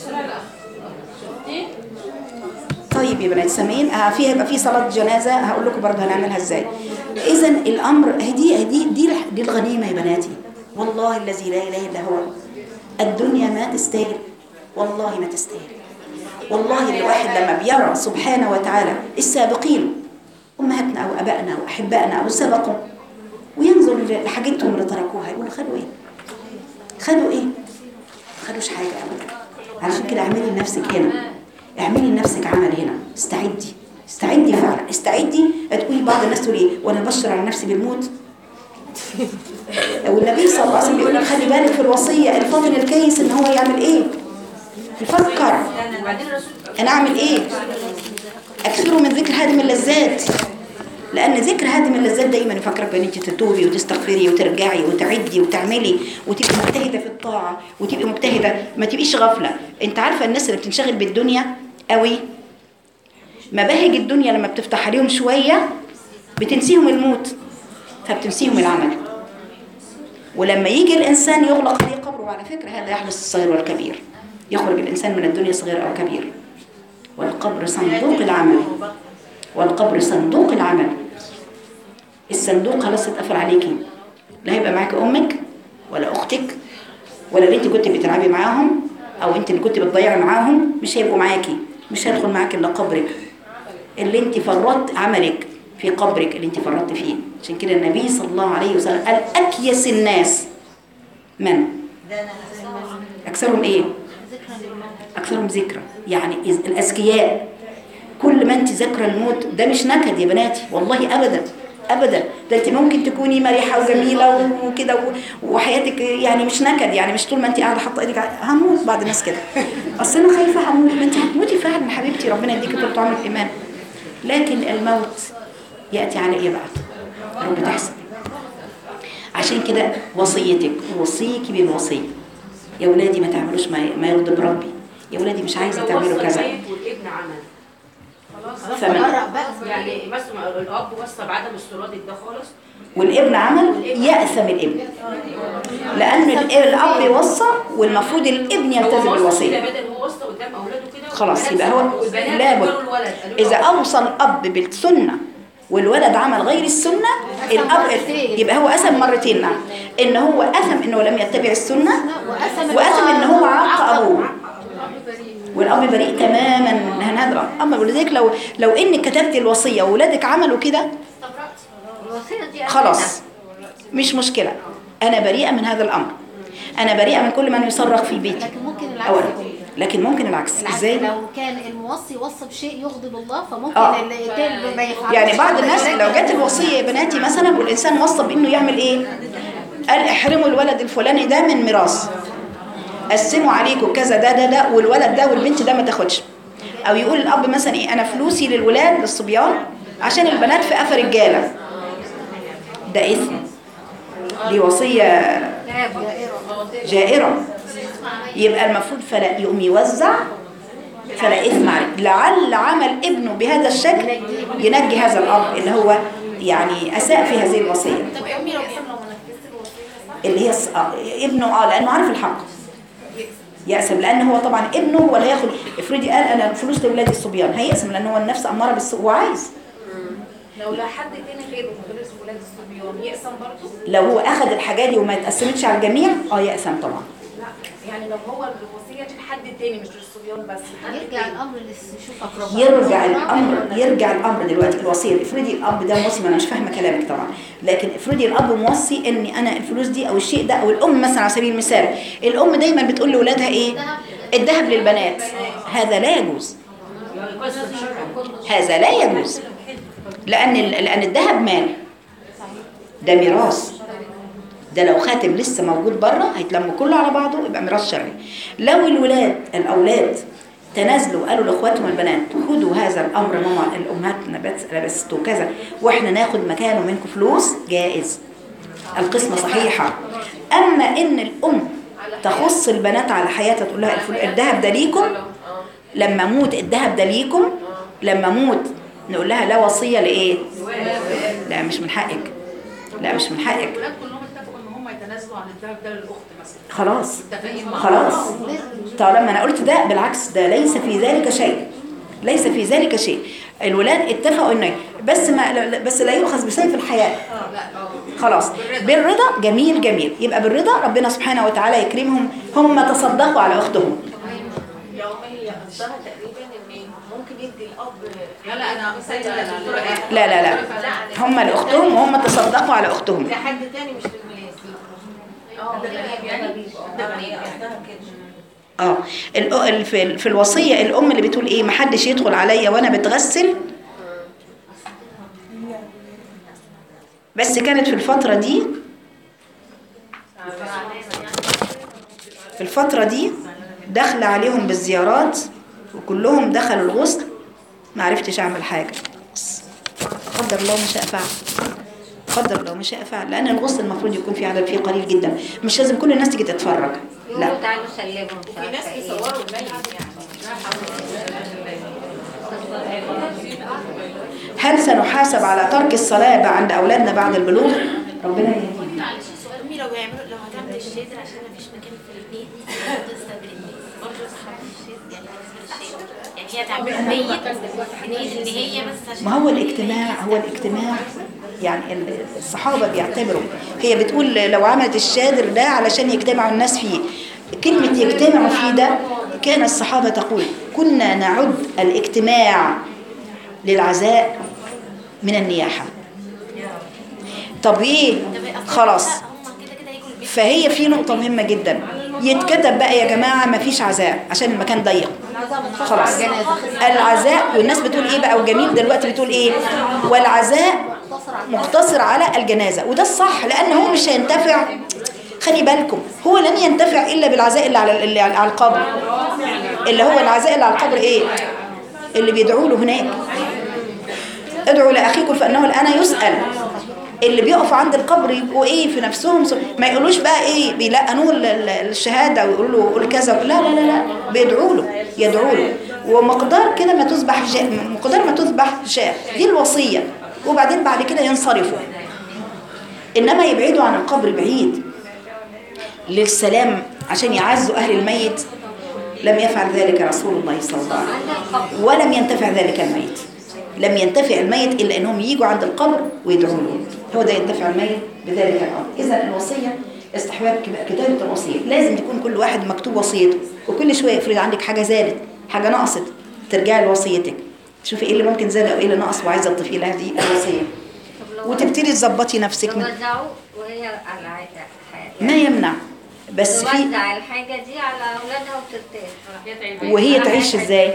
شفتي طيب يا بنات سامعين آه في هيبقى في صلاه جنازه هقول لكم برضه هنعملها ازاي اذا الامر هدي دي دي دي الغنيمه يا بناتي والله الذي لا اله الا هو الدنيا ما تستاهل والله ما تستاهل والله الواحد لما بيرى سبحانه وتعالى السابقين امهاتنا او ابائنا او احبائنا او سبقوا وينظر لحاجتهم اللي تركوها يقول خدوا ايه خدوا ايه خدوش حاجه ابدا علشان كده اعملي لنفسك هنا اعملي لنفسك عمل هنا استعدي استعدي فعلا استعدي تقولي بعض الناس تقول ايه وانا بشر على نفسي بالموت والنبي صلى الله عليه وسلم بيقول لك خلي بالك في الوصيه الفاضل الكيس ان هو يعمل ايه يفكر انا اعمل ايه اكثروا من ذكر هادم اللذات لان ذكر هادم اللذات دايما يفكرك بان انت تتوبي وتستغفري وترجعي وتعدي وتعملي وتبقي مجتهده في الطاعه وتبقي مجتهده ما تبقيش غافله انت عارفه الناس اللي بتنشغل بالدنيا قوي مباهج الدنيا لما بتفتح عليهم شويه بتنسيهم الموت فبتنسيهم العمل ولما يجي الانسان يغلق عليه قبره وعلى فكره هذا يحدث الصغير والكبير يخرج الانسان من الدنيا صغير او كبير والقبر صندوق العمل والقبر صندوق العمل الصندوق خلاص اتقفل عليكي لا هيبقى معاكي امك ولا اختك ولا اللي انت كنت بتلعبي معاهم او انت اللي كنت بتضيعي معاهم مش هيبقوا معاكي مش هيدخل معاكي الا قبرك اللي انت فرطت عملك في قبرك اللي انت فرطت فيه عشان كده النبي صلى الله عليه وسلم قال اكيس الناس من اكثرهم ايه اكثرهم ذكرى يعني إذ- الاذكياء كل ما انت ذاكره الموت ده مش نكد يا بناتي والله ابدا ابدا ده انت ممكن تكوني مرحه وجميله وكده و- وحياتك يعني مش نكد يعني مش طول ما انت قاعده حاطه ايدك على- هموت بعد الناس كده اصل انا خايفه هموت ما انت هتموتي فعلا حبيبتي ربنا يديكي طول عمرك ايمان لكن الموت ياتي على ايه بقى رب تحسن عشان كده وصيتك وصيكي بالوصيه يا ولادي ما تعملوش ما ما يغضب ربي يا ولادي مش عايزه تعملوا كذا والابن عمل فمن يعني مثلا الاب وصى بعدم استرادك ده خالص والابن عمل يأثم الابن لأن ال- الأب وصى والمفروض الابن يلتزم هو بالوصية وصى بدل هو وصى قدام اولاده كده خلاص يبقى هو والبنات لابد اختاروا الولد قالوا له إذا أوصى الأب بالسنة والولد عمل غير السنة الأب يبقى هو أثم مرتين نعم إن هو أثم إنه لم يتبع السنة وأثم إن هو عق أبوه والأب بريء تماما من هذا الأمر ولذلك لو لو إنك كتبتي الوصية وولادك عملوا كده الوصية دي خلاص مش مشكلة أنا بريئة من هذا الأمر أنا بريئة من كل من يصرخ في بيتي لكن ممكن العكس أولا يكون. لكن ممكن العكس العكس إزاي؟ لو كان الموصي وصى بشيء يغضب الله فممكن آه. اللي التاني ما يفعلش يعني بعض الناس لو جت الوصية يا بناتي مثلا والإنسان وصى بإنه يعمل إيه؟ قال احرموا الولد الفلاني ده من ميراث قسموا عليكم كذا ده ده ده والولد ده والبنت ده ما تاخدش أو يقول الأب مثلا إيه أنا فلوسي للولاد للصبيان عشان البنات في قفا رجالة ده إثم دي وصية جائرة يبقى المفروض فلا يقوم يوزع فلا إثم عليه لعل عمل ابنه بهذا الشكل ينجي هذا الأب اللي هو يعني أساء في هذه الوصية طب يا امي لو مثلا لو ما نفذت الوصيه صح اللي هي الص- آه، ابنه اه لأنه عارف الحق يأسم لأن هو طبعا ابنه هو اللي هياخد افرضي قال أنا الفلوس لأولادي الصبيان هيأسم لأن هو النفس أمارة بالسوء هو عايز لو لا حد تاني غيره غير ولاد الصبيان يقسم برضه لو هو أخذ الحاجات دي وما اتقسمتش على الجميع اه يأسم طبعا لا يعني لو هو الوصيه دي لحد تاني مش للصبيان بس لحد يرجع تاني. الامر للشوف اقربها يرجع الامر يرجع الامر دلوقتي الوصيه افرضي الاب ده موصي ما انا مش فاهمه كلامك طبعا لكن افرضي الاب موصي اني انا الفلوس دي او الشيء ده او الام مثلا على سبيل المثال الام دايما بتقول لاولادها ايه الذهب للبنات هذا لا يجوز يعني كويس الشرع هذا لا يجوز لان ال- لان الذهب مال ده ميراث ده لو خاتم لسه موجود بره هيتلم كله على بعضه يبقى ميراث شرعي لو الولاد الاولاد تنازلوا قالوا لاخواتهم البنات خدوا هذا الامر ماما الامهات لبست لبست كذا واحنا ناخد مكانه منكم فلوس جائز القسمه صحيحه اما ان الام تخص البنات على حياتها تقول لها الفل- الذهب ده ليكم لما اموت الذهب ده ليكم لما اموت نقول لها لا وصيه لايه لا مش من حقك لا مش من حقك الولاد كلهم اتفقوا ان هم يتنازلوا عن الذهب ده للاخت مثلا خلاص متفقين مع خلاص طالما انا قلت ده بالعكس ده ليس في ذلك شيء ليس في ذلك شيء الولاد اتفقوا انه بس ما لا- لا- بس لا يؤخذ بسيف الحياه خلاص بالرضا جميل جميل يبقى بالرضا ربنا سبحانه وتعالى يكرمهم هم تصدقوا على اختهم يومية قصدها تقريبا ان ممكن يدي الاب لا لا انا مسجله الدكتوره ايه لا لا لا هم لاختهم وهم تصدقوا على اختهم لحد تاني مش للولاد اه يعني يعني قصدها كده اه ال- ال- في ال- في الوصيه الام اللي بتقول ايه محدش يدخل عليا وانا بتغسل بس كانت في الفتره دي في الفتره دي داخله عليهم بالزيارات وكلهم دخلوا الغسل ما عرفتش اعمل حاجه بس قدر الله ما شاء فعل قدر الله ما شاء فعل لان الغسل المفروض يكون في عدد فيه قليل جدا مش لازم كل الناس تيجي تتفرج لا يقولوا تعالوا سلموا مش في ناس عارفه ايه بيصوروا الميت يعني لا حول هل سنحاسب على ترك الصلاة عند أولادنا بعد البلوغ؟ ربنا يهديهم معلش سؤال امي لو يعملوا لو هتعمل الشادر عشان مفيش مكان في البيت تستقبل الناس برضه صحاب الشادر يعني بالنسبه للشادر يعني هي تعمل ميت بنية ان هي بس عشان ما هو الاجتماع هو الاجتماع يعني ال- الصحابة بيعتبروا هي بتقول لو عملت الشادر ده علشان يجتمعوا الناس فيه كلمة يجتمعوا فيه ده كان الصحابة تقول كنا نعد الاجتماع للعزاء من النياحة طب ايه خلاص هم كده كده هيجوا البيت فهي في نقطة مهمة جدا يتكتب بقى يا جماعة مفيش عزاء عشان المكان ضيق خلاص العزاء والناس بتقول ايه بقى وجميل دلوقتي بتقول ايه والعزاء مقتصر على الجنازة وده الصح لأن هو مش هينتفع خلي بالكم هو لن ينتفع إلا بالعزاء اللي على اللي على القبر اللي هو العزاء اللي على القبر ايه اللي بيدعوا له هناك ادعوا لأخيكم فإنه الآن يسأل اللي بيقفوا عند القبر يبقوا ايه في نفسهم س- ما يقولوش بقى ايه بيلقنوه ال- ال- الشهاده ويقولوا له قول كذا لا لا لا لا بيدعوا له يدعوا له ومقدار كده ما تذبح جاء مقدار ما تذبح شاء دي الوصيه وبعدين بعد كده ينصرفوا انما يبعدوا عن القبر بعيد للسلام عشان يعزوا اهل الميت لم يفعل ذلك رسول الله صلى الله عليه وسلم ولم ينتفع ذلك الميت لم ينتفع الميت الا انهم يجوا عند القبر ويدعوا له هو ده ينتفع الميت بذلك الامر اذا الوصيه استحباب كب- كتابه الوصيه لازم يكون كل واحد مكتوب وصيته وكل شويه افرض عندك حاجه زادت حاجه نقصت ترجعي لوصيتك تشوفي ايه اللي ممكن زاد او ايه اللي نقص وعايزه تضيفي لها دي الوصيه وتبتدي تظبطي نفسك من توزعوا وهي على عادة ما يمنع بس في توزع الحاجة دي على أولادها وترتاح وهي تعيش ازاي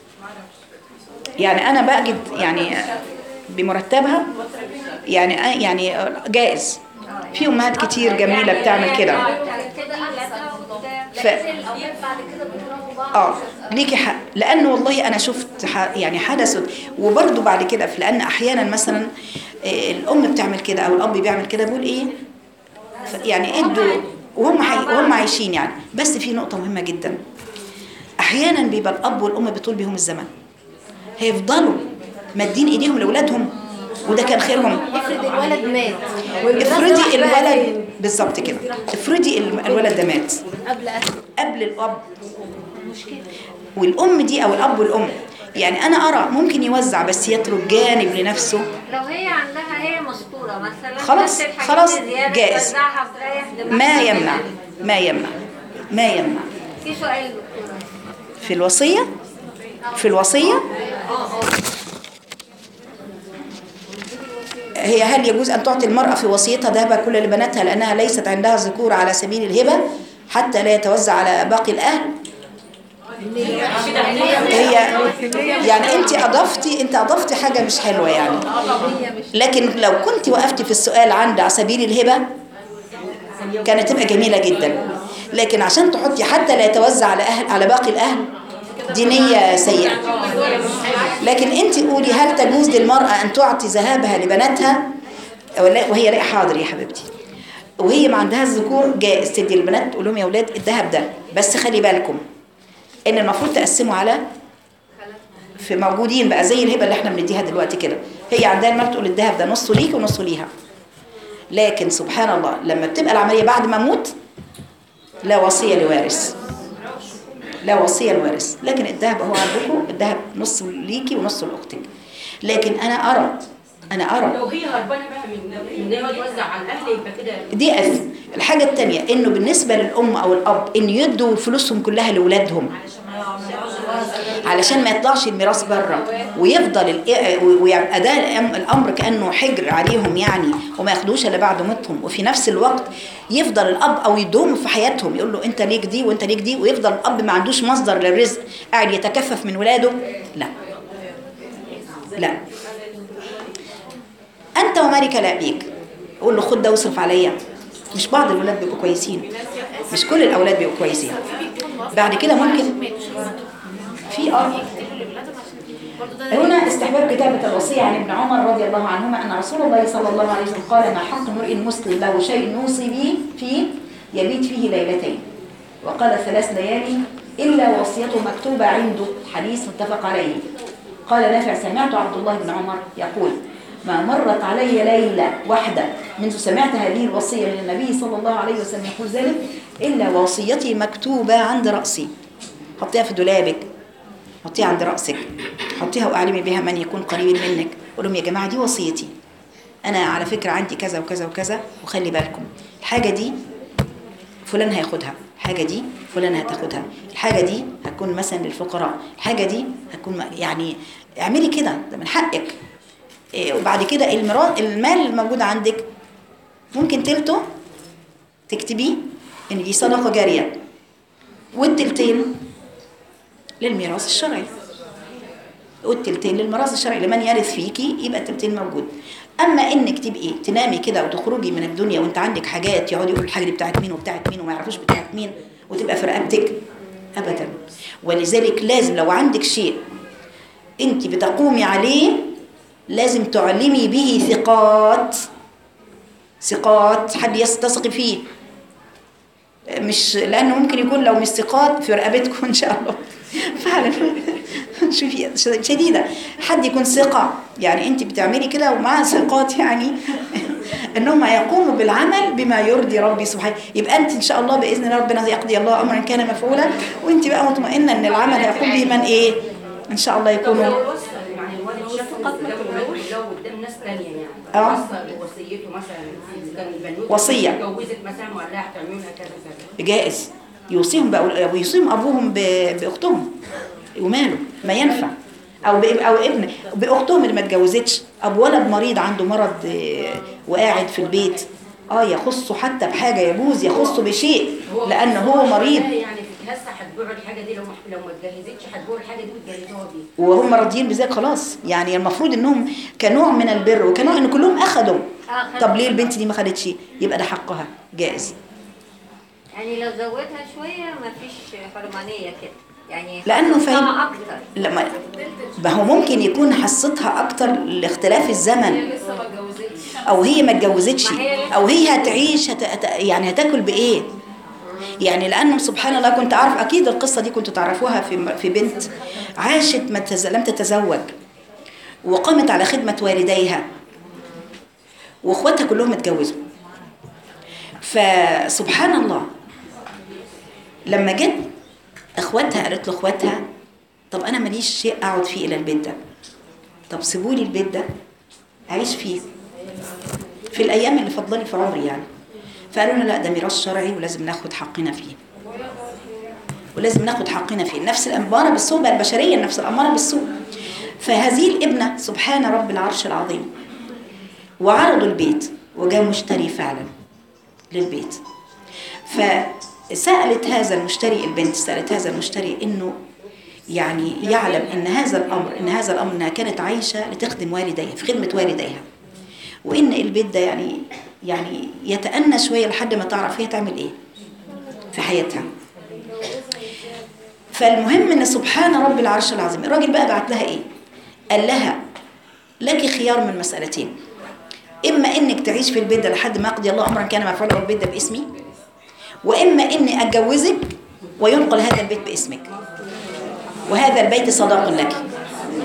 يعني انا بجد يعني بمرتبها يعني يعني جائز في امهات كتير جميله بتعمل كده كده أولادها وبتاع ف... الأولاد بعد كده بيضربوا بعض اه ليكي حق لان والله انا شفت ح... يعني حدث وبرده بعد كده في- لان احيانا مثلا آه، الام بتعمل كده او الاب بيعمل كده بيقول ايه ف- يعني ادوا وهم حي... وهم عايشين يعني بس في نقطه مهمه جدا احيانا بيبقى الاب والام بيطول بيهم الزمن هيفضلوا مادين ايديهم لاولادهم وده كان خيرهم افرض الولد مات والميراث افرضي راح بقى الولد فين؟ بالظبط كده افرضي ال- الولد ده مات قبل أهله قبل الاب والام دي او الاب والام يعني انا ارى ممكن يوزع بس يترك جانب لنفسه لو هي عندها هي مستورة مثلا خلاص، بس الحاجات خلاص، الزيادة جائز. توزعها وتريح دماغها ما منها. يمنع ما يمنع ما يمنع في سؤال دكتورة في الوصيه في الوصيه هي هل يجوز ان تعطي المراه في وصيتها ذهبها كل لبناتها لانها ليست عندها ذكور على سبيل الهبه حتى لا يتوزع على باقي الاهل هي يعني انت اضفتي انت اضفتي حاجه مش حلوه يعني لكن لو كنت وقفتي في السؤال عند على سبيل الهبه كانت تبقى جميله جدا لكن عشان تحطي حتى لا يتوزع على اهل على باقي الاهل دي نيه سيئه لكن انت قولي هل تجوز للمراه ان تعطي ذهابها لبناتها ولا- وهي لا حاضر يا حبيبتي وهي ما عندها الذكور جائز تدي البنات تقول لهم يا اولاد الذهب ده بس خلي بالكم ان المفروض تقسموا على في موجودين بقى زي الهبه اللي احنا بنديها دلوقتي كده هي عندها المال تقول الذهب ده نصه ليك ونصه ليها لكن سبحان الله لما بتبقى العمليه بعد ما اموت لا وصيه لوارث لا وصيه لوارث لكن الذهب هو عندكم الذهب نصه ليكي ونصه لاختك لكن انا ارى انا ارى لو هي هربانه بقى من ان هو يوزع على الاهل يبقى كده دي أثم الحاجة التانية إنه بالنسبة للأم أو الأب إن يدوا فلوسهم كلها لأولادهم علشان ما يطلعش الميراث بره ويفضل ال- ويبقى ده الأم- الأمر كأنه حجر عليهم يعني وما ياخدوش إلا بعد موتهم وفي نفس الوقت يفضل الأب أو يدوم في حياتهم يقول له أنت ليك دي وأنت ليك دي ويفضل الأب ما عندوش مصدر للرزق قاعد يتكفف من ولاده لا لا أنت ومالك لا بيك قول له خد ده واصرف عليا مش بعض الولاد بيبقوا كويسين مش كل الأولاد بيبقوا كويسين بعد كده ممكن في اه هنا استحباب كتابة الوصية عن ابن عمر رضي الله عنهما أن رسول الله صلى الله عليه وسلم قال ما حق امرئ مسلم له شيء نوصي به فيه يبيت فيه ليلتين وقال ثلاث ليالي إلا وصيته مكتوبة عنده حديث متفق عليه قال نافع سمعت عبد الله بن عمر يقول ما مرت علي ليلة واحدة منذ سمعت هذه الوصية من النبي صلى الله عليه وسلم يقول ذلك إلا وصيتي مكتوبة عند رأسي حطيها في دولابك حطيها عند رأسك حطيها وأعلمي بها من يكون قريب منك قول لهم يا جماعة دي وصيتي أنا على فكرة عندي كذا وكذا وكذا وخلي بالكم الحاجة دي فلان هياخدها الحاجة دي فلان هتاخدها الحاجة دي هتكون مثلا للفقراء الحاجة دي هتكون م- يعني اعملي كده ده من حقك إيه، وبعد كده الميراث المال الموجود عندك ممكن تلته تكتبيه ان دي صدقة جارية والتلتين للميراث الشرعي والتلتين للميراث الشرعي لمن يرث فيكي يبقى التلتين موجود اما انك تبقي تنامي كده وتخرجي من الدنيا وانت عندك حاجات يقعدوا يقولوا الحاجه دي بتاعت مين وبتاعت مين وما يعرفوش بتاعت مين وتبقى في رقبتك ابدا ولذلك لازم لو عندك شيء انت بتقومي عليه لازم تعلمي به ثقات ثقات حد يستثق فيه مش لانه ممكن يكون لو مش ثقات في رقبتكم ان شاء الله فعلا شوفي شديده حد يكون ثقه يعني انت بتعملي كده ومع ثقات يعني انهم يقوموا بالعمل بما يرضي ربي سبحانه يبقى انت ان شاء الله باذن الله ربنا يقضي الله امرا كان مفعولا وانت بقى مطمئنه ان العمل هيقوم به من ايه ان شاء الله طب يكونوا لو وصل يعني الوالد شافه قدام لو قدام ناس تانية يعني آه. وصل بوصيته مثلا إذا كان البنوته وصية. اتجوزت مثلا وقال لها هتعملوا لها كذا كذا جائز يوصيهم بقى ويوصيهم ابوهم ب- باختهم وماله ما ينفع او باب او ابن باختهم اللي ما اتجوزتش ابو ولد مريض عنده مرض آه، وقاعد في البيت اه يخصه حتى بحاجه يجوز يخصه بشيء لان هو مريض يعني هسه هتبيعوا الحاجه دي لو لو ما اتجهزتش هتبيعوا الحاجه دي وتجهزوها بيها وهم راضيين بذلك خلاص يعني المفروض انهم كنوع من البر وكنوع ان كلهم اخذوا طب ليه البنت دي ما خدتش يبقى ده حقها جائز يعني لو زودها شوية مفيش حرمانية كده يعني لأنه حصتها فاهم- أكتر لما ما هو ممكن يكون حصتها اكتر لاختلاف الزمن او هي ما اتجوزتش او هي هتعيش هت... هت- يعني هتاكل بايه يعني لانه سبحان الله كنت اعرف اكيد القصه دي كنتوا تعرفوها في في بنت عاشت ما تز... لم تتزوج وقامت على خدمه والديها واخواتها كلهم اتجوزوا فسبحان الله لما جت اخواتها قالت له اخواتها طب انا ماليش شيء اقعد فيه الى البيت ده طب سيبوا لي البيت ده اعيش فيه في الايام اللي فضلي في عمري يعني فقالوا لنا لا ده ميراث شرعي ولازم ناخد حقنا فيه ولازم ناخد حقنا فيه النفس الاماره بالسوء بقى البشريه النفس الاماره بالسوء فهذه الابنه سبحان رب العرش العظيم وعرضوا البيت وجاء مشتري فعلا للبيت فسألت هذا المشتري البنت سألت هذا المشتري انه يعني يعلم ان هذا الامر ان هذا الامر انها كانت عايشه لتخدم والديها في خدمه والديها وان البيت ده يعني يعني يتأنى شويه لحد ما تعرف هي تعمل ايه في حياتها فالمهم ان سبحان رب العرش العظيم الراجل بقى بعت لها ايه قال لها لك خيار من مسألتين اما انك تعيش في البيت ده لحد ما يقضي الله امرا كان مفعولا والبيت ده باسمي واما اني اتجوزك وينقل هذا البيت باسمك وهذا البيت صداق لك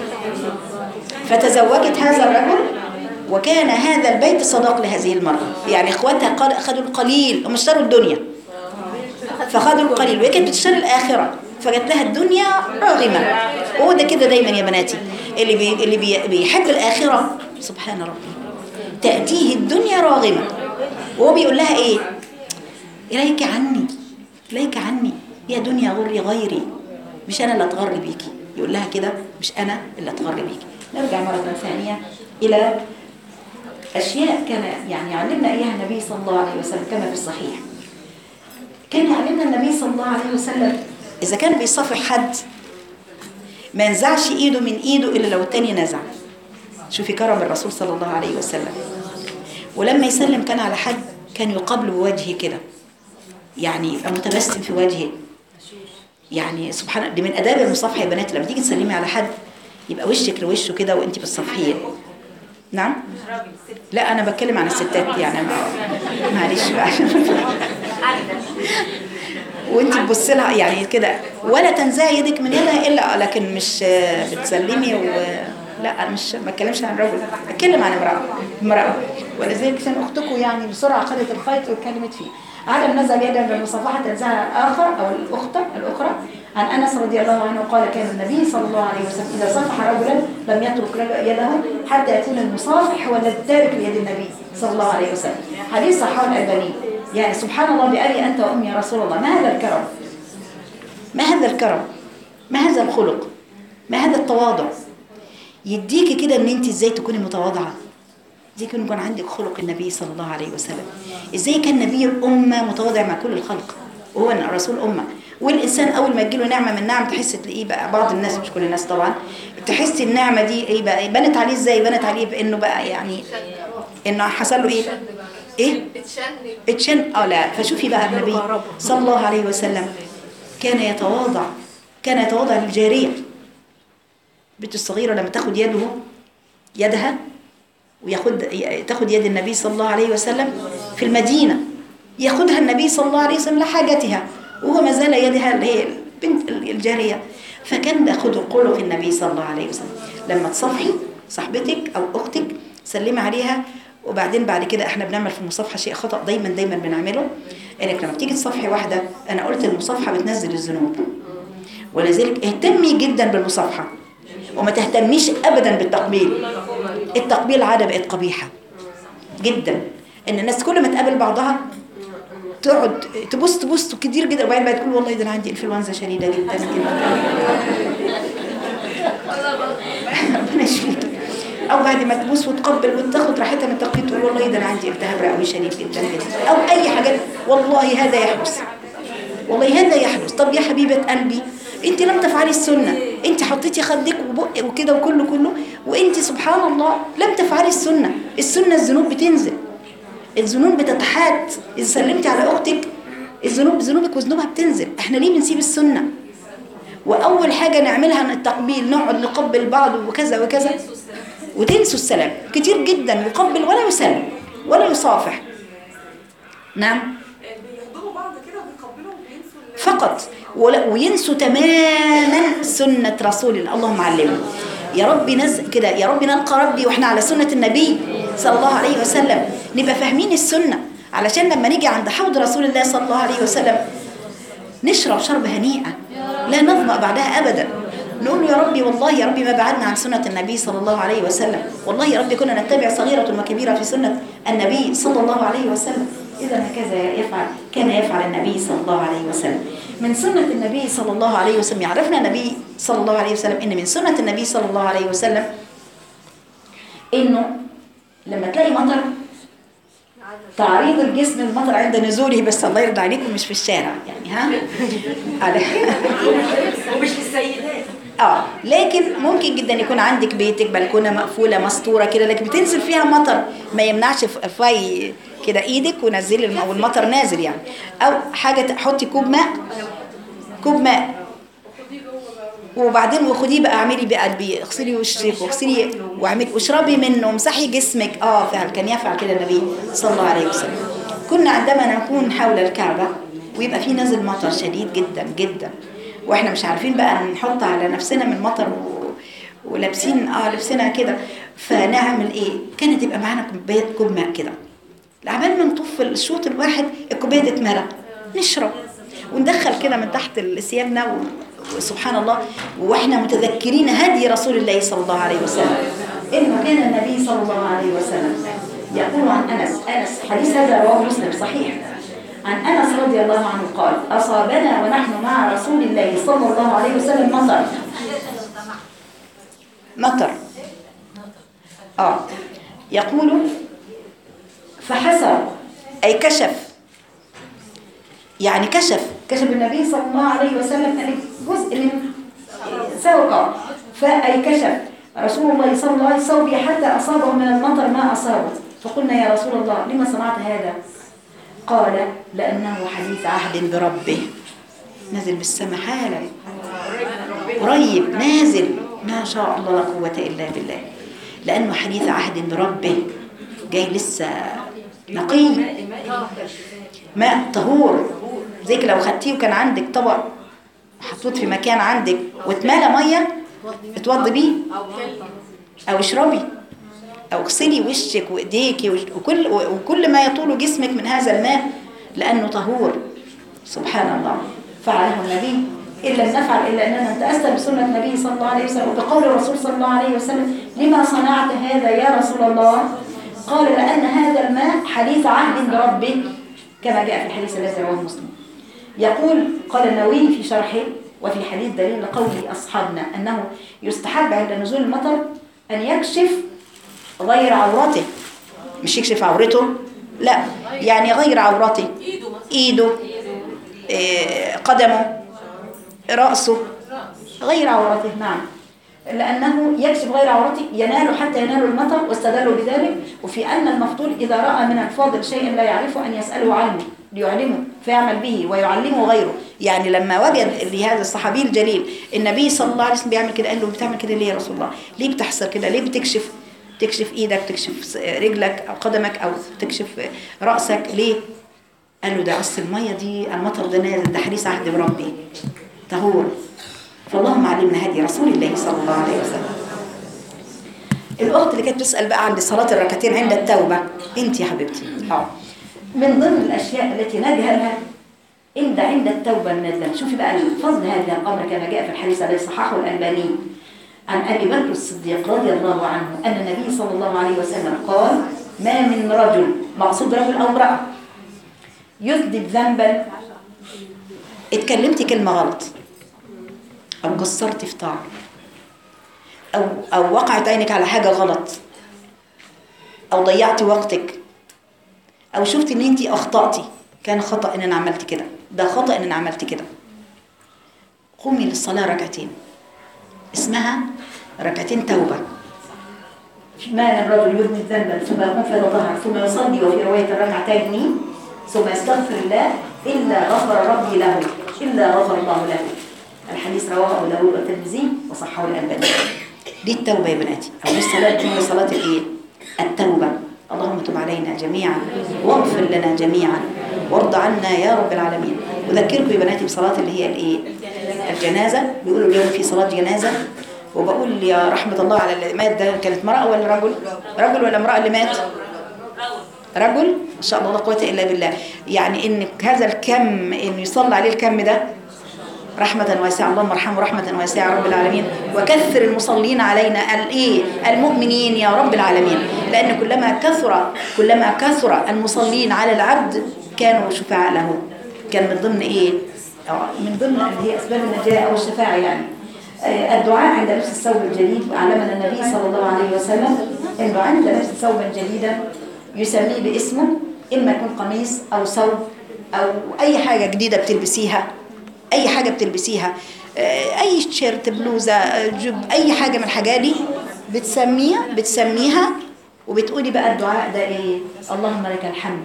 فتزوجت هذا الرجل وكان هذا البيت صداق لهذه المرأة يعني اخواتها قال- خدوا القليل هم اشتروا الدنيا فخدوا القليل وهي كانت بتشتري الآخرة فجت لها الدنيا راغمة وهو ده كده دايما يا بناتي اللي بي اللي بي بيحب الآخرة سبحان ربي تأتيه الدنيا راغمة وهو بيقول لها ايه إليك عني إليك عني يا دنيا غري غيري مش أنا اللي أتغر بيكي يقول لها كده مش أنا اللي أتغر بيكي نرجع مرة ثانية إلى أشياء كان يعني علمنا إياها النبي صلى الله عليه وسلم كما في الصحيح كان يعلمنا النبي صلى الله عليه وسلم إذا كان بيصافح حد ما ينزعش إيده من إيده إلا لو التاني نزع شوفي كرم الرسول صلى الله عليه وسلم ولما يسلم كان على حد كان يقابله بوجهه كده يعني يبقى متبسم في وجهه يعني سبحان الله دي من آداب المصافحة يا بنات لما تيجي تسلمي على حد يبقى وشك لوشه كده وانت بتصافحيه نعم لا انا بتكلم عن الستات يعني ما- معلش بقى وانت تبصي لها يعني كده ولا تنزعي يدك من يدها الا لكن مش آه، بتسلمي و لا انا مش ما اتكلمش عن الرجل اتكلم عن امراه امراه ولذلك كان اختكم يعني بسرعه خدت الخيط واتكلمت فيه عدم نزع يدا بالمصافحه تنزعها الاخر او الاخت الاخرى عن انس رضي الله عنه قال كان النبي صلى الله عليه وسلم اذا صافح رجلا لم يترك رجل يده حتى يكون المصافح هو التارك ليد النبي صلى الله عليه وسلم حديث صحابه الالباني يعني سبحان الله بأبي أنت وأمي يا رسول الله ما هذا الكرم ما هذا الكرم ما هذا الخلق ما هذا التواضع يديكي كده ان انت ازاي تكوني متواضعه ازاي يكون يكون عندك خلق النبي صلى الله عليه وسلم ازاي كان نبي الامه متواضع مع كل الخلق وهو رسول امه والانسان اول ما تجيله نعمه من نعم تحس تلاقيه بقى بعض الناس مش كل الناس طبعا تحسي النعمه دي ايه بقى بنت عليه ازاي بنت عليه بانه بقى يعني انه حصل له ايه ايه اتشن اه لا فشوفي بقى النبي صلى الله عليه وسلم كان يتواضع كان يتواضع للجاريه البنت الصغيره لما تاخد يده يدها وياخد تاخد يد النبي صلى الله عليه وسلم في المدينه ياخدها النبي صلى الله عليه وسلم لحاجتها وهو ما زال يدها اللي هي البنت الجاريه فكان بياخد خلق النبي صلى الله عليه وسلم لما تصافحي صاحبتك او اختك سلمي عليها وبعدين بعد كده احنا بنعمل في المصافحه شيء خطا دايما دايما بنعمله انك لما تيجي تصافحي واحده انا قلت المصافحه بتنزل الذنوب ولذلك اهتمي جدا بالمصافحه وما تهتميش ابدا بالتقبيل التقبيل عاده بقت قبيحه جدا ان الناس كل ما تقابل بعضها تقعد تبص تبص كتير جدا وبعدين بقى تقول والله ده انا عندي انفلونزا شديده جدا جدا ربنا يشفيكي او بعد ما تبوس وتقبل وتاخد راحتها من التقبيل تقول والله ده انا عندي التهاب رئوي شديد جدا جدا او اي حاجه والله هذا يحدث والله هذا يحدث طب يا حبيبه قلبي انت لم تفعلي السنه انت حطيتي خدك وبق وكده وكله كله وانت سبحان الله لم تفعلي السنه السنه الذنوب بتنزل الذنوب بتتحات اذا سلمتي على اختك الذنوب ذنوبك وذنوبها بتنزل احنا ليه بنسيب السنه واول حاجه نعملها ان التقبيل نقعد نقبل بعض وكذا وكذا وتنسوا السلام كتير جدا يقبل ولا يسلم ولا يصافح نعم بيحضنوا بعض كده وبيقبلوا وبينسوا ال- فقط ولا- وينسوا تماما سنة رسول الله اللهم علمنا يا رب نز كده يا رب نلقى ربي واحنا على سنة النبي صلى الله عليه وسلم نبقى فاهمين السنة علشان لما نيجي عند حوض رسول الله صلى الله عليه وسلم نشرب شرب هنيئة لا نظمأ بعدها أبدا نقول له يا ربي والله يا ربي ما بعدنا عن سنة النبي صلى الله عليه وسلم والله يا ربي كنا نتبع صغيرة وكبيرة في سنة النبي صلى الله عليه وسلم إذا هكذا يفعل كان يفعل النبي صلى الله عليه وسلم من سنة النبي صلى الله عليه وسلم يعرفنا النبي صلى الله عليه وسلم إن من سنة النبي صلى الله عليه وسلم إنه لما تلاقي مطر تعريض الجسم للمطر عند نزوله بس الله يرضى عليكم مش في الشارع يعني ها على- ومش للسيدات اه لكن ممكن جدا يكون عندك بيتك بلكونه مقفوله مستوره كده لكن بتنزل فيها مطر ما يمنعش ف- في كده ايدك ونزلي الم- والمطر نازل يعني او حاجه تحطي كوب ماء كوب ماء وبعدين وخديه بقى اعملي بقلبي اغسلي وشك واغسلي واعملي واشربي منه وامسحي جسمك اه فعلا كان يفعل كده النبي صلى الله عليه وسلم كنا عندما نكون حول الكعبه ويبقى في نزل مطر شديد جدا جدا واحنا مش عارفين بقى نحط على نفسنا من مطر و... ولابسين اه لبسنا كده فنعمل ايه كانت يبقى معانا كوبايه كوب ماء كده عبال ما نطف الشوط الواحد الكوبايه دي اتملى نشرب وندخل كده من تحت ثيابنا و- وسبحان الله واحنا متذكرين هدي رسول الله صلى الله عليه وسلم انه كان النبي صلى الله عليه وسلم يقول عن انس انس حديث هذا رواه مسلم صحيح عن انس رضي الله عنه قال اصابنا ونحن مع رسول الله صلى الله عليه وسلم مطر مطر اه يقول فحسر اي كشف يعني كشف كشف النبي صلى الله عليه وسلم أن جزء من سوقه فأي كشف رسول الله صلى الله عليه وسلم حتى أصابه من المطر ما أصابه فقلنا يا رسول الله لما صنعت هذا قال لأنه حديث عهد بربه نزل بالسماء حالا قريب نازل ما شاء الله لا قوة إلا بالله لأنه حديث عهد بربه جاي لسه نقي ماء طهور زيك لو خدتيه وكان عندك طبق محطوط في مكان عندك واتملى ميه اتوضي بيه او اشربي او اغسلي وشك وايديك وكل وكل ما يطول جسمك من هذا الماء لانه طهور سبحان الله فعله النبي إن لم نفعل إلا أننا نتأثر بسنة النبي صلى الله عليه وسلم وبقول الرسول صلى الله عليه وسلم لما صنعت هذا يا رسول الله قال لأن هذا الماء حديث عهد بربه كما جاء في الحديث الذي رواه مسلم يقول قال النووي في شرحه وفي حديث دليل لقول أصحابنا أنه يستحب عند نزول المطر أن يكشف غير عورته مش يكشف عورته لا يعني غير عورته ايده إيه، قدمه رأسه غير عورته نعم لأنه يكشف غير عورته ينال حتى ينال المطر واستدلوا بذلك وفي أن المفضول إذا رأى من الفاضل شيئا لا يعرفه أن يسأله عنه ليعلمه فيعمل به ويعلمه غيره يعني لما وجد لهذا الصحابي الجليل النبي صلى الله عليه وسلم بيعمل كده قال له بتعمل كده ليه يا رسول الله ليه بتحصل كده ليه بتكشف تكشف ايدك تكشف رجلك او قدمك او تكشف رأسك ليه قال له ده اصل الميه دي المطر ده نازل ده حديث عهد بربي طهور فاللهم علمنا هدي رسول الله صلى الله عليه وسلم الاخت اللي كانت بتسال بقى عن صلاه الركعتين عند التوبه انت يا حبيبتي اه من ضمن الاشياء التي نجهلها عند عند التوبه من الذنب شوفي بقى فضل هذا الامر كما جاء في الحديث الذي صححه الالباني عن ابي بكر الصديق رضي الله عنه ان النبي صلى الله عليه وسلم قال ما من رجل مقصود رجل او امراه يذنب ذنبا اتكلمتي كلمه غلط او قصرتي في طاعه او او وقعت عينك على حاجه غلط او ضيعتي وقتك او شفتي ان انت اخطاتي كان خطا ان انا عملت كده ده خطا ان انا عملت كده قومي للصلاه ركعتين اسمها ركعتين توبه ما من رجل يذنب ذنبا ثم يقوم فيتطهر ثم يصلي وفي روايه الركعتين ثم يستغفر الله الا غفر ربي له الا غفر الله له الحديث رواه ابو داود والترمذي وصححه الالباني دي التوبه يا بناتي او دي الصلاه دي هي صلاه الايه التوبه اللهم تب علينا جميعا واغفر لنا جميعا وارض عنا يا رب العالمين اذكركم يا بناتي بصلاه اللي هي الايه الجنازه بيقولوا اليوم في صلاه جنازه وبقول يا رحمه الله على اللي مات ده كانت امراه ولا رجل رجل ولا امراه اللي مات رجل ان شاء الله لا قوه الا بالله يعني ان هذا الكم ان يصلى عليه الكم ده رحمة واسعة اللهم ارحمه رحمة واسعة يا رب العالمين وكثر المصلين علينا الايه المؤمنين يا رب العالمين لأن كلما كثر كلما كثر المصلين على العبد كانوا شفعاء له كان من ضمن ايه آه، من ضمن اللي هي اسباب النجاة او الشفاعة يعني آه، الدعاء عند لبس الثوب الجديد علمنا النبي صلى الله عليه وسلم انه عند لبس ثوبا جديدا يسميه باسمه اما يكون قميص او ثوب او اي حاجة جديدة بتلبسيها اي حاجه بتلبسيها آه، اي تيشيرت بلوزه آه، جب اي حاجه من الحاجات دي بتسميها بتسميها وبتقولي بقى الدعاء ده ايه اللهم لك الحمد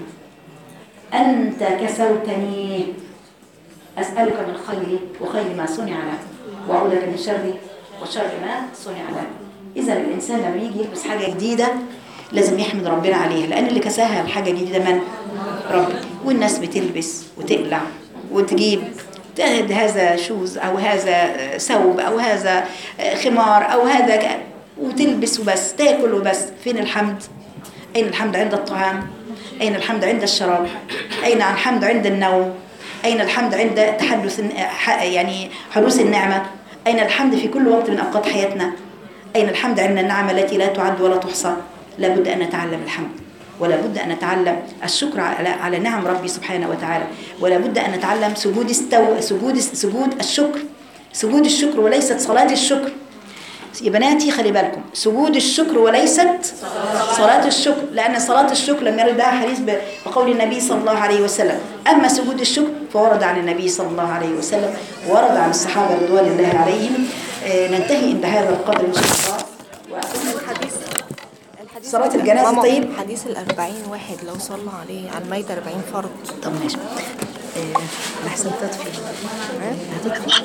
انت كسوتني اسالك من خير وخير ما صنع له واعوذ بك من شر وشر ما صنع له اذا الانسان لما يجي يلبس حاجه جديده لازم يحمد ربنا عليها لان اللي كساها الحاجه الجديده من ربي والناس بتلبس وتقلع وتجيب تجد هذا شوز أو هذا ثوب أو هذا خمار أو هذا ك- وتلبس وبس تاكل وبس فين الحمد أين الحمد عند الطعام أين الحمد عند الشراب أين الحمد عند النوم أين الحمد عند تحدث الن- ح- يعني حدوث النعمة أين الحمد في كل وقت من أوقات حياتنا أين الحمد عند النعمة التي لا تعد ولا تحصى لابد أن نتعلم الحمد ولا بد أن نتعلم الشكر على على نعم ربي سبحانه وتعالى ولا بد أن نتعلم سجود استو سجود سجود الشكر سجود الشكر وليست صلاة الشكر يا بناتي خلي بالكم سجود الشكر وليست صلاة الشكر لأن صلاة الشكر لم يرد لها حديث ب- بقول النبي صلى الله عليه وسلم أما سجود الشكر فورد عن النبي صلى الله عليه وسلم ورد عن الصحابة رضوان الله عليهم آه، ننتهي عند هذا القدر إن شاء الله وأقول الحديث صلاة الجنازة ماما، طيب حديث الأربعين واحد لو صلى عليه على الميت أربعين فرض طب ماشي آه، أحسن تطفي هتطفي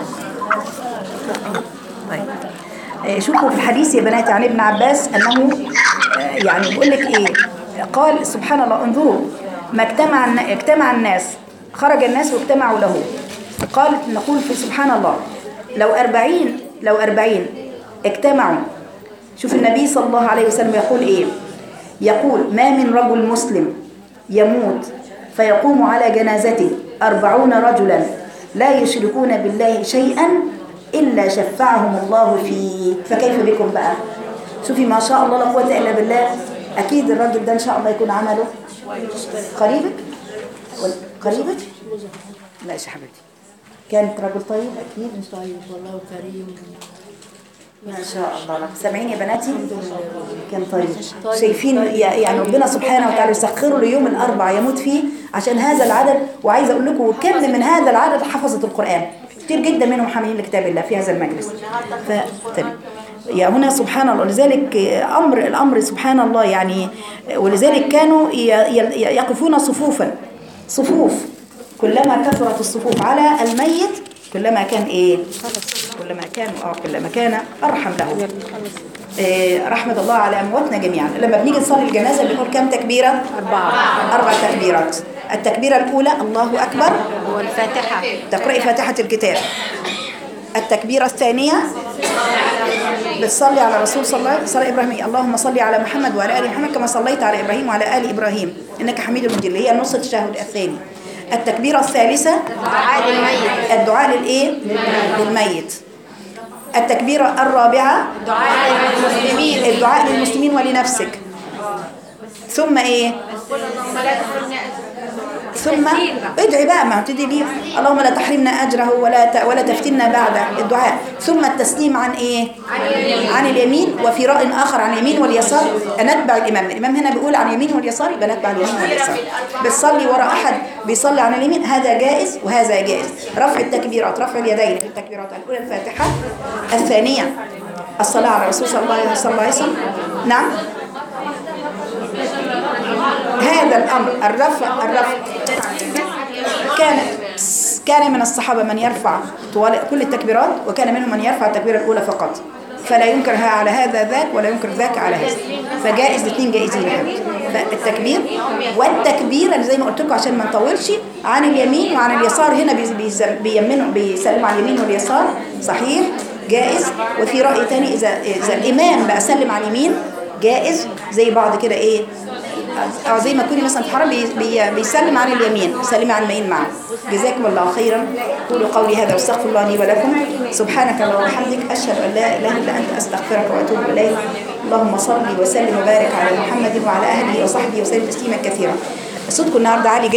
طيب آه، شوفوا في الحديث يا بنات عن ابن عباس أنه آه، يعني بيقول لك إيه قال سبحان الله انظروا ما اجتمع الن- اجتمع الناس خرج الناس واجتمعوا له قال نقول في سبحان الله لو أربعين لو أربعين اجتمعوا شوف النبي صلى الله عليه وسلم يقول إيه يقول ما من رجل مسلم يموت فيقوم على جنازته أربعون رجلا لا يشركون بالله شيئا إلا شفعهم الله فيه فكيف بكم بقى شوفي ما شاء الله لا قوة إلا بالله أكيد الراجل ده إن شاء الله يكون عمله قريبك ولا- قريبك لا يا حبيبتي كانت رجل طيب أكيد طيب والله كريم ما شاء الله رب سامعين يا بناتي كان طيب شايفين يعني ربنا سبحانه وتعالى يسخره ليوم الاربع يموت فيه عشان هذا العدد وعايزه اقول لكم كم من هذا العدد حفظت القران كتير جدا منهم حاملين لكتاب الله في هذا المجلس ف طيب. يا هنا سبحان الله لذلك امر الامر سبحان الله يعني ولذلك كانوا ي- ي- يقفون صفوفا صفوف كلما كثرت الصفوف على الميت كلما كان ايه كلما كان اه كلما كان ارحم له إيه رحمة الله على أمواتنا جميعا لما بنيجي نصلي الجنازة بنقول كم تكبيرة؟ أربعة أربع تكبيرات التكبيرة الأولى الله أكبر والفاتحة تقرأي فاتحة الكتاب التكبيرة الثانية بتصلي على رسول صلى الله عليه وسلم إبراهيم اللهم صل على محمد وعلى آل محمد كما صليت على إبراهيم وعلى آل إبراهيم إنك حميد مجيد اللي هي نص التشهد الثاني التكبيرة الثالثة دعاء للميت الدعاء للإيه؟ للميت التكبيرة الرابعة دعاء للمسلمين الدعاء للمسلمين ولنفسك ثم ايه ثم ادعي بقى ما تدعي ليه اللهم لا تحرمنا اجره ولا ت... ولا تفتنا بعده الدعاء ثم التسليم عن ايه عن اليمين وفي راي اخر عن اليمين واليسار نتبع الامام الامام هنا بيقول عن اليمين واليسار يبقى نتبع اليمين واليسار بتصلي وراء احد بيصلي عن اليمين هذا جائز وهذا جائز رفع التكبيرات رفع اليدين في التكبيرات الاولى الفاتحه الثانيه الصلاه على الرسول صلى الله عليه صلى الله عليه وسلم نعم هذا الأمر الرفع الرفع كان كان من الصحابة من يرفع طوال كل التكبيرات وكان منهم من يرفع التكبيرة الأولى فقط فلا ينكر على هذا ذاك ولا ينكر ذاك على هذا فجائز الاثنين جائزين يا حبيبي فالتكبير والتكبير اللي زي ما قلت لكم عشان ما نطولش عن اليمين وعن اليسار هنا بيز- بيز- بيمنوا بيسلموا على اليمين واليسار صحيح جائز وفي رأي تاني إذا إذا الإمام بقى سلم على اليمين جائز زي بعض كده إيه أو زي ما تكوني مثلا في حرم بي بي بيسلم عن اليمين سلمي عن اليمين معه جزاكم الله خيرا قولوا قولي هذا واستغفر الله لي ولكم سبحانك اللهم وبحمدك اشهد ان لا اله الا انت استغفرك واتوب اليك اللهم صل وسلم وبارك على محمد وعلى اهله وصحبه وسلم تسليما كثيرا صوتكم النهارده عالي جدا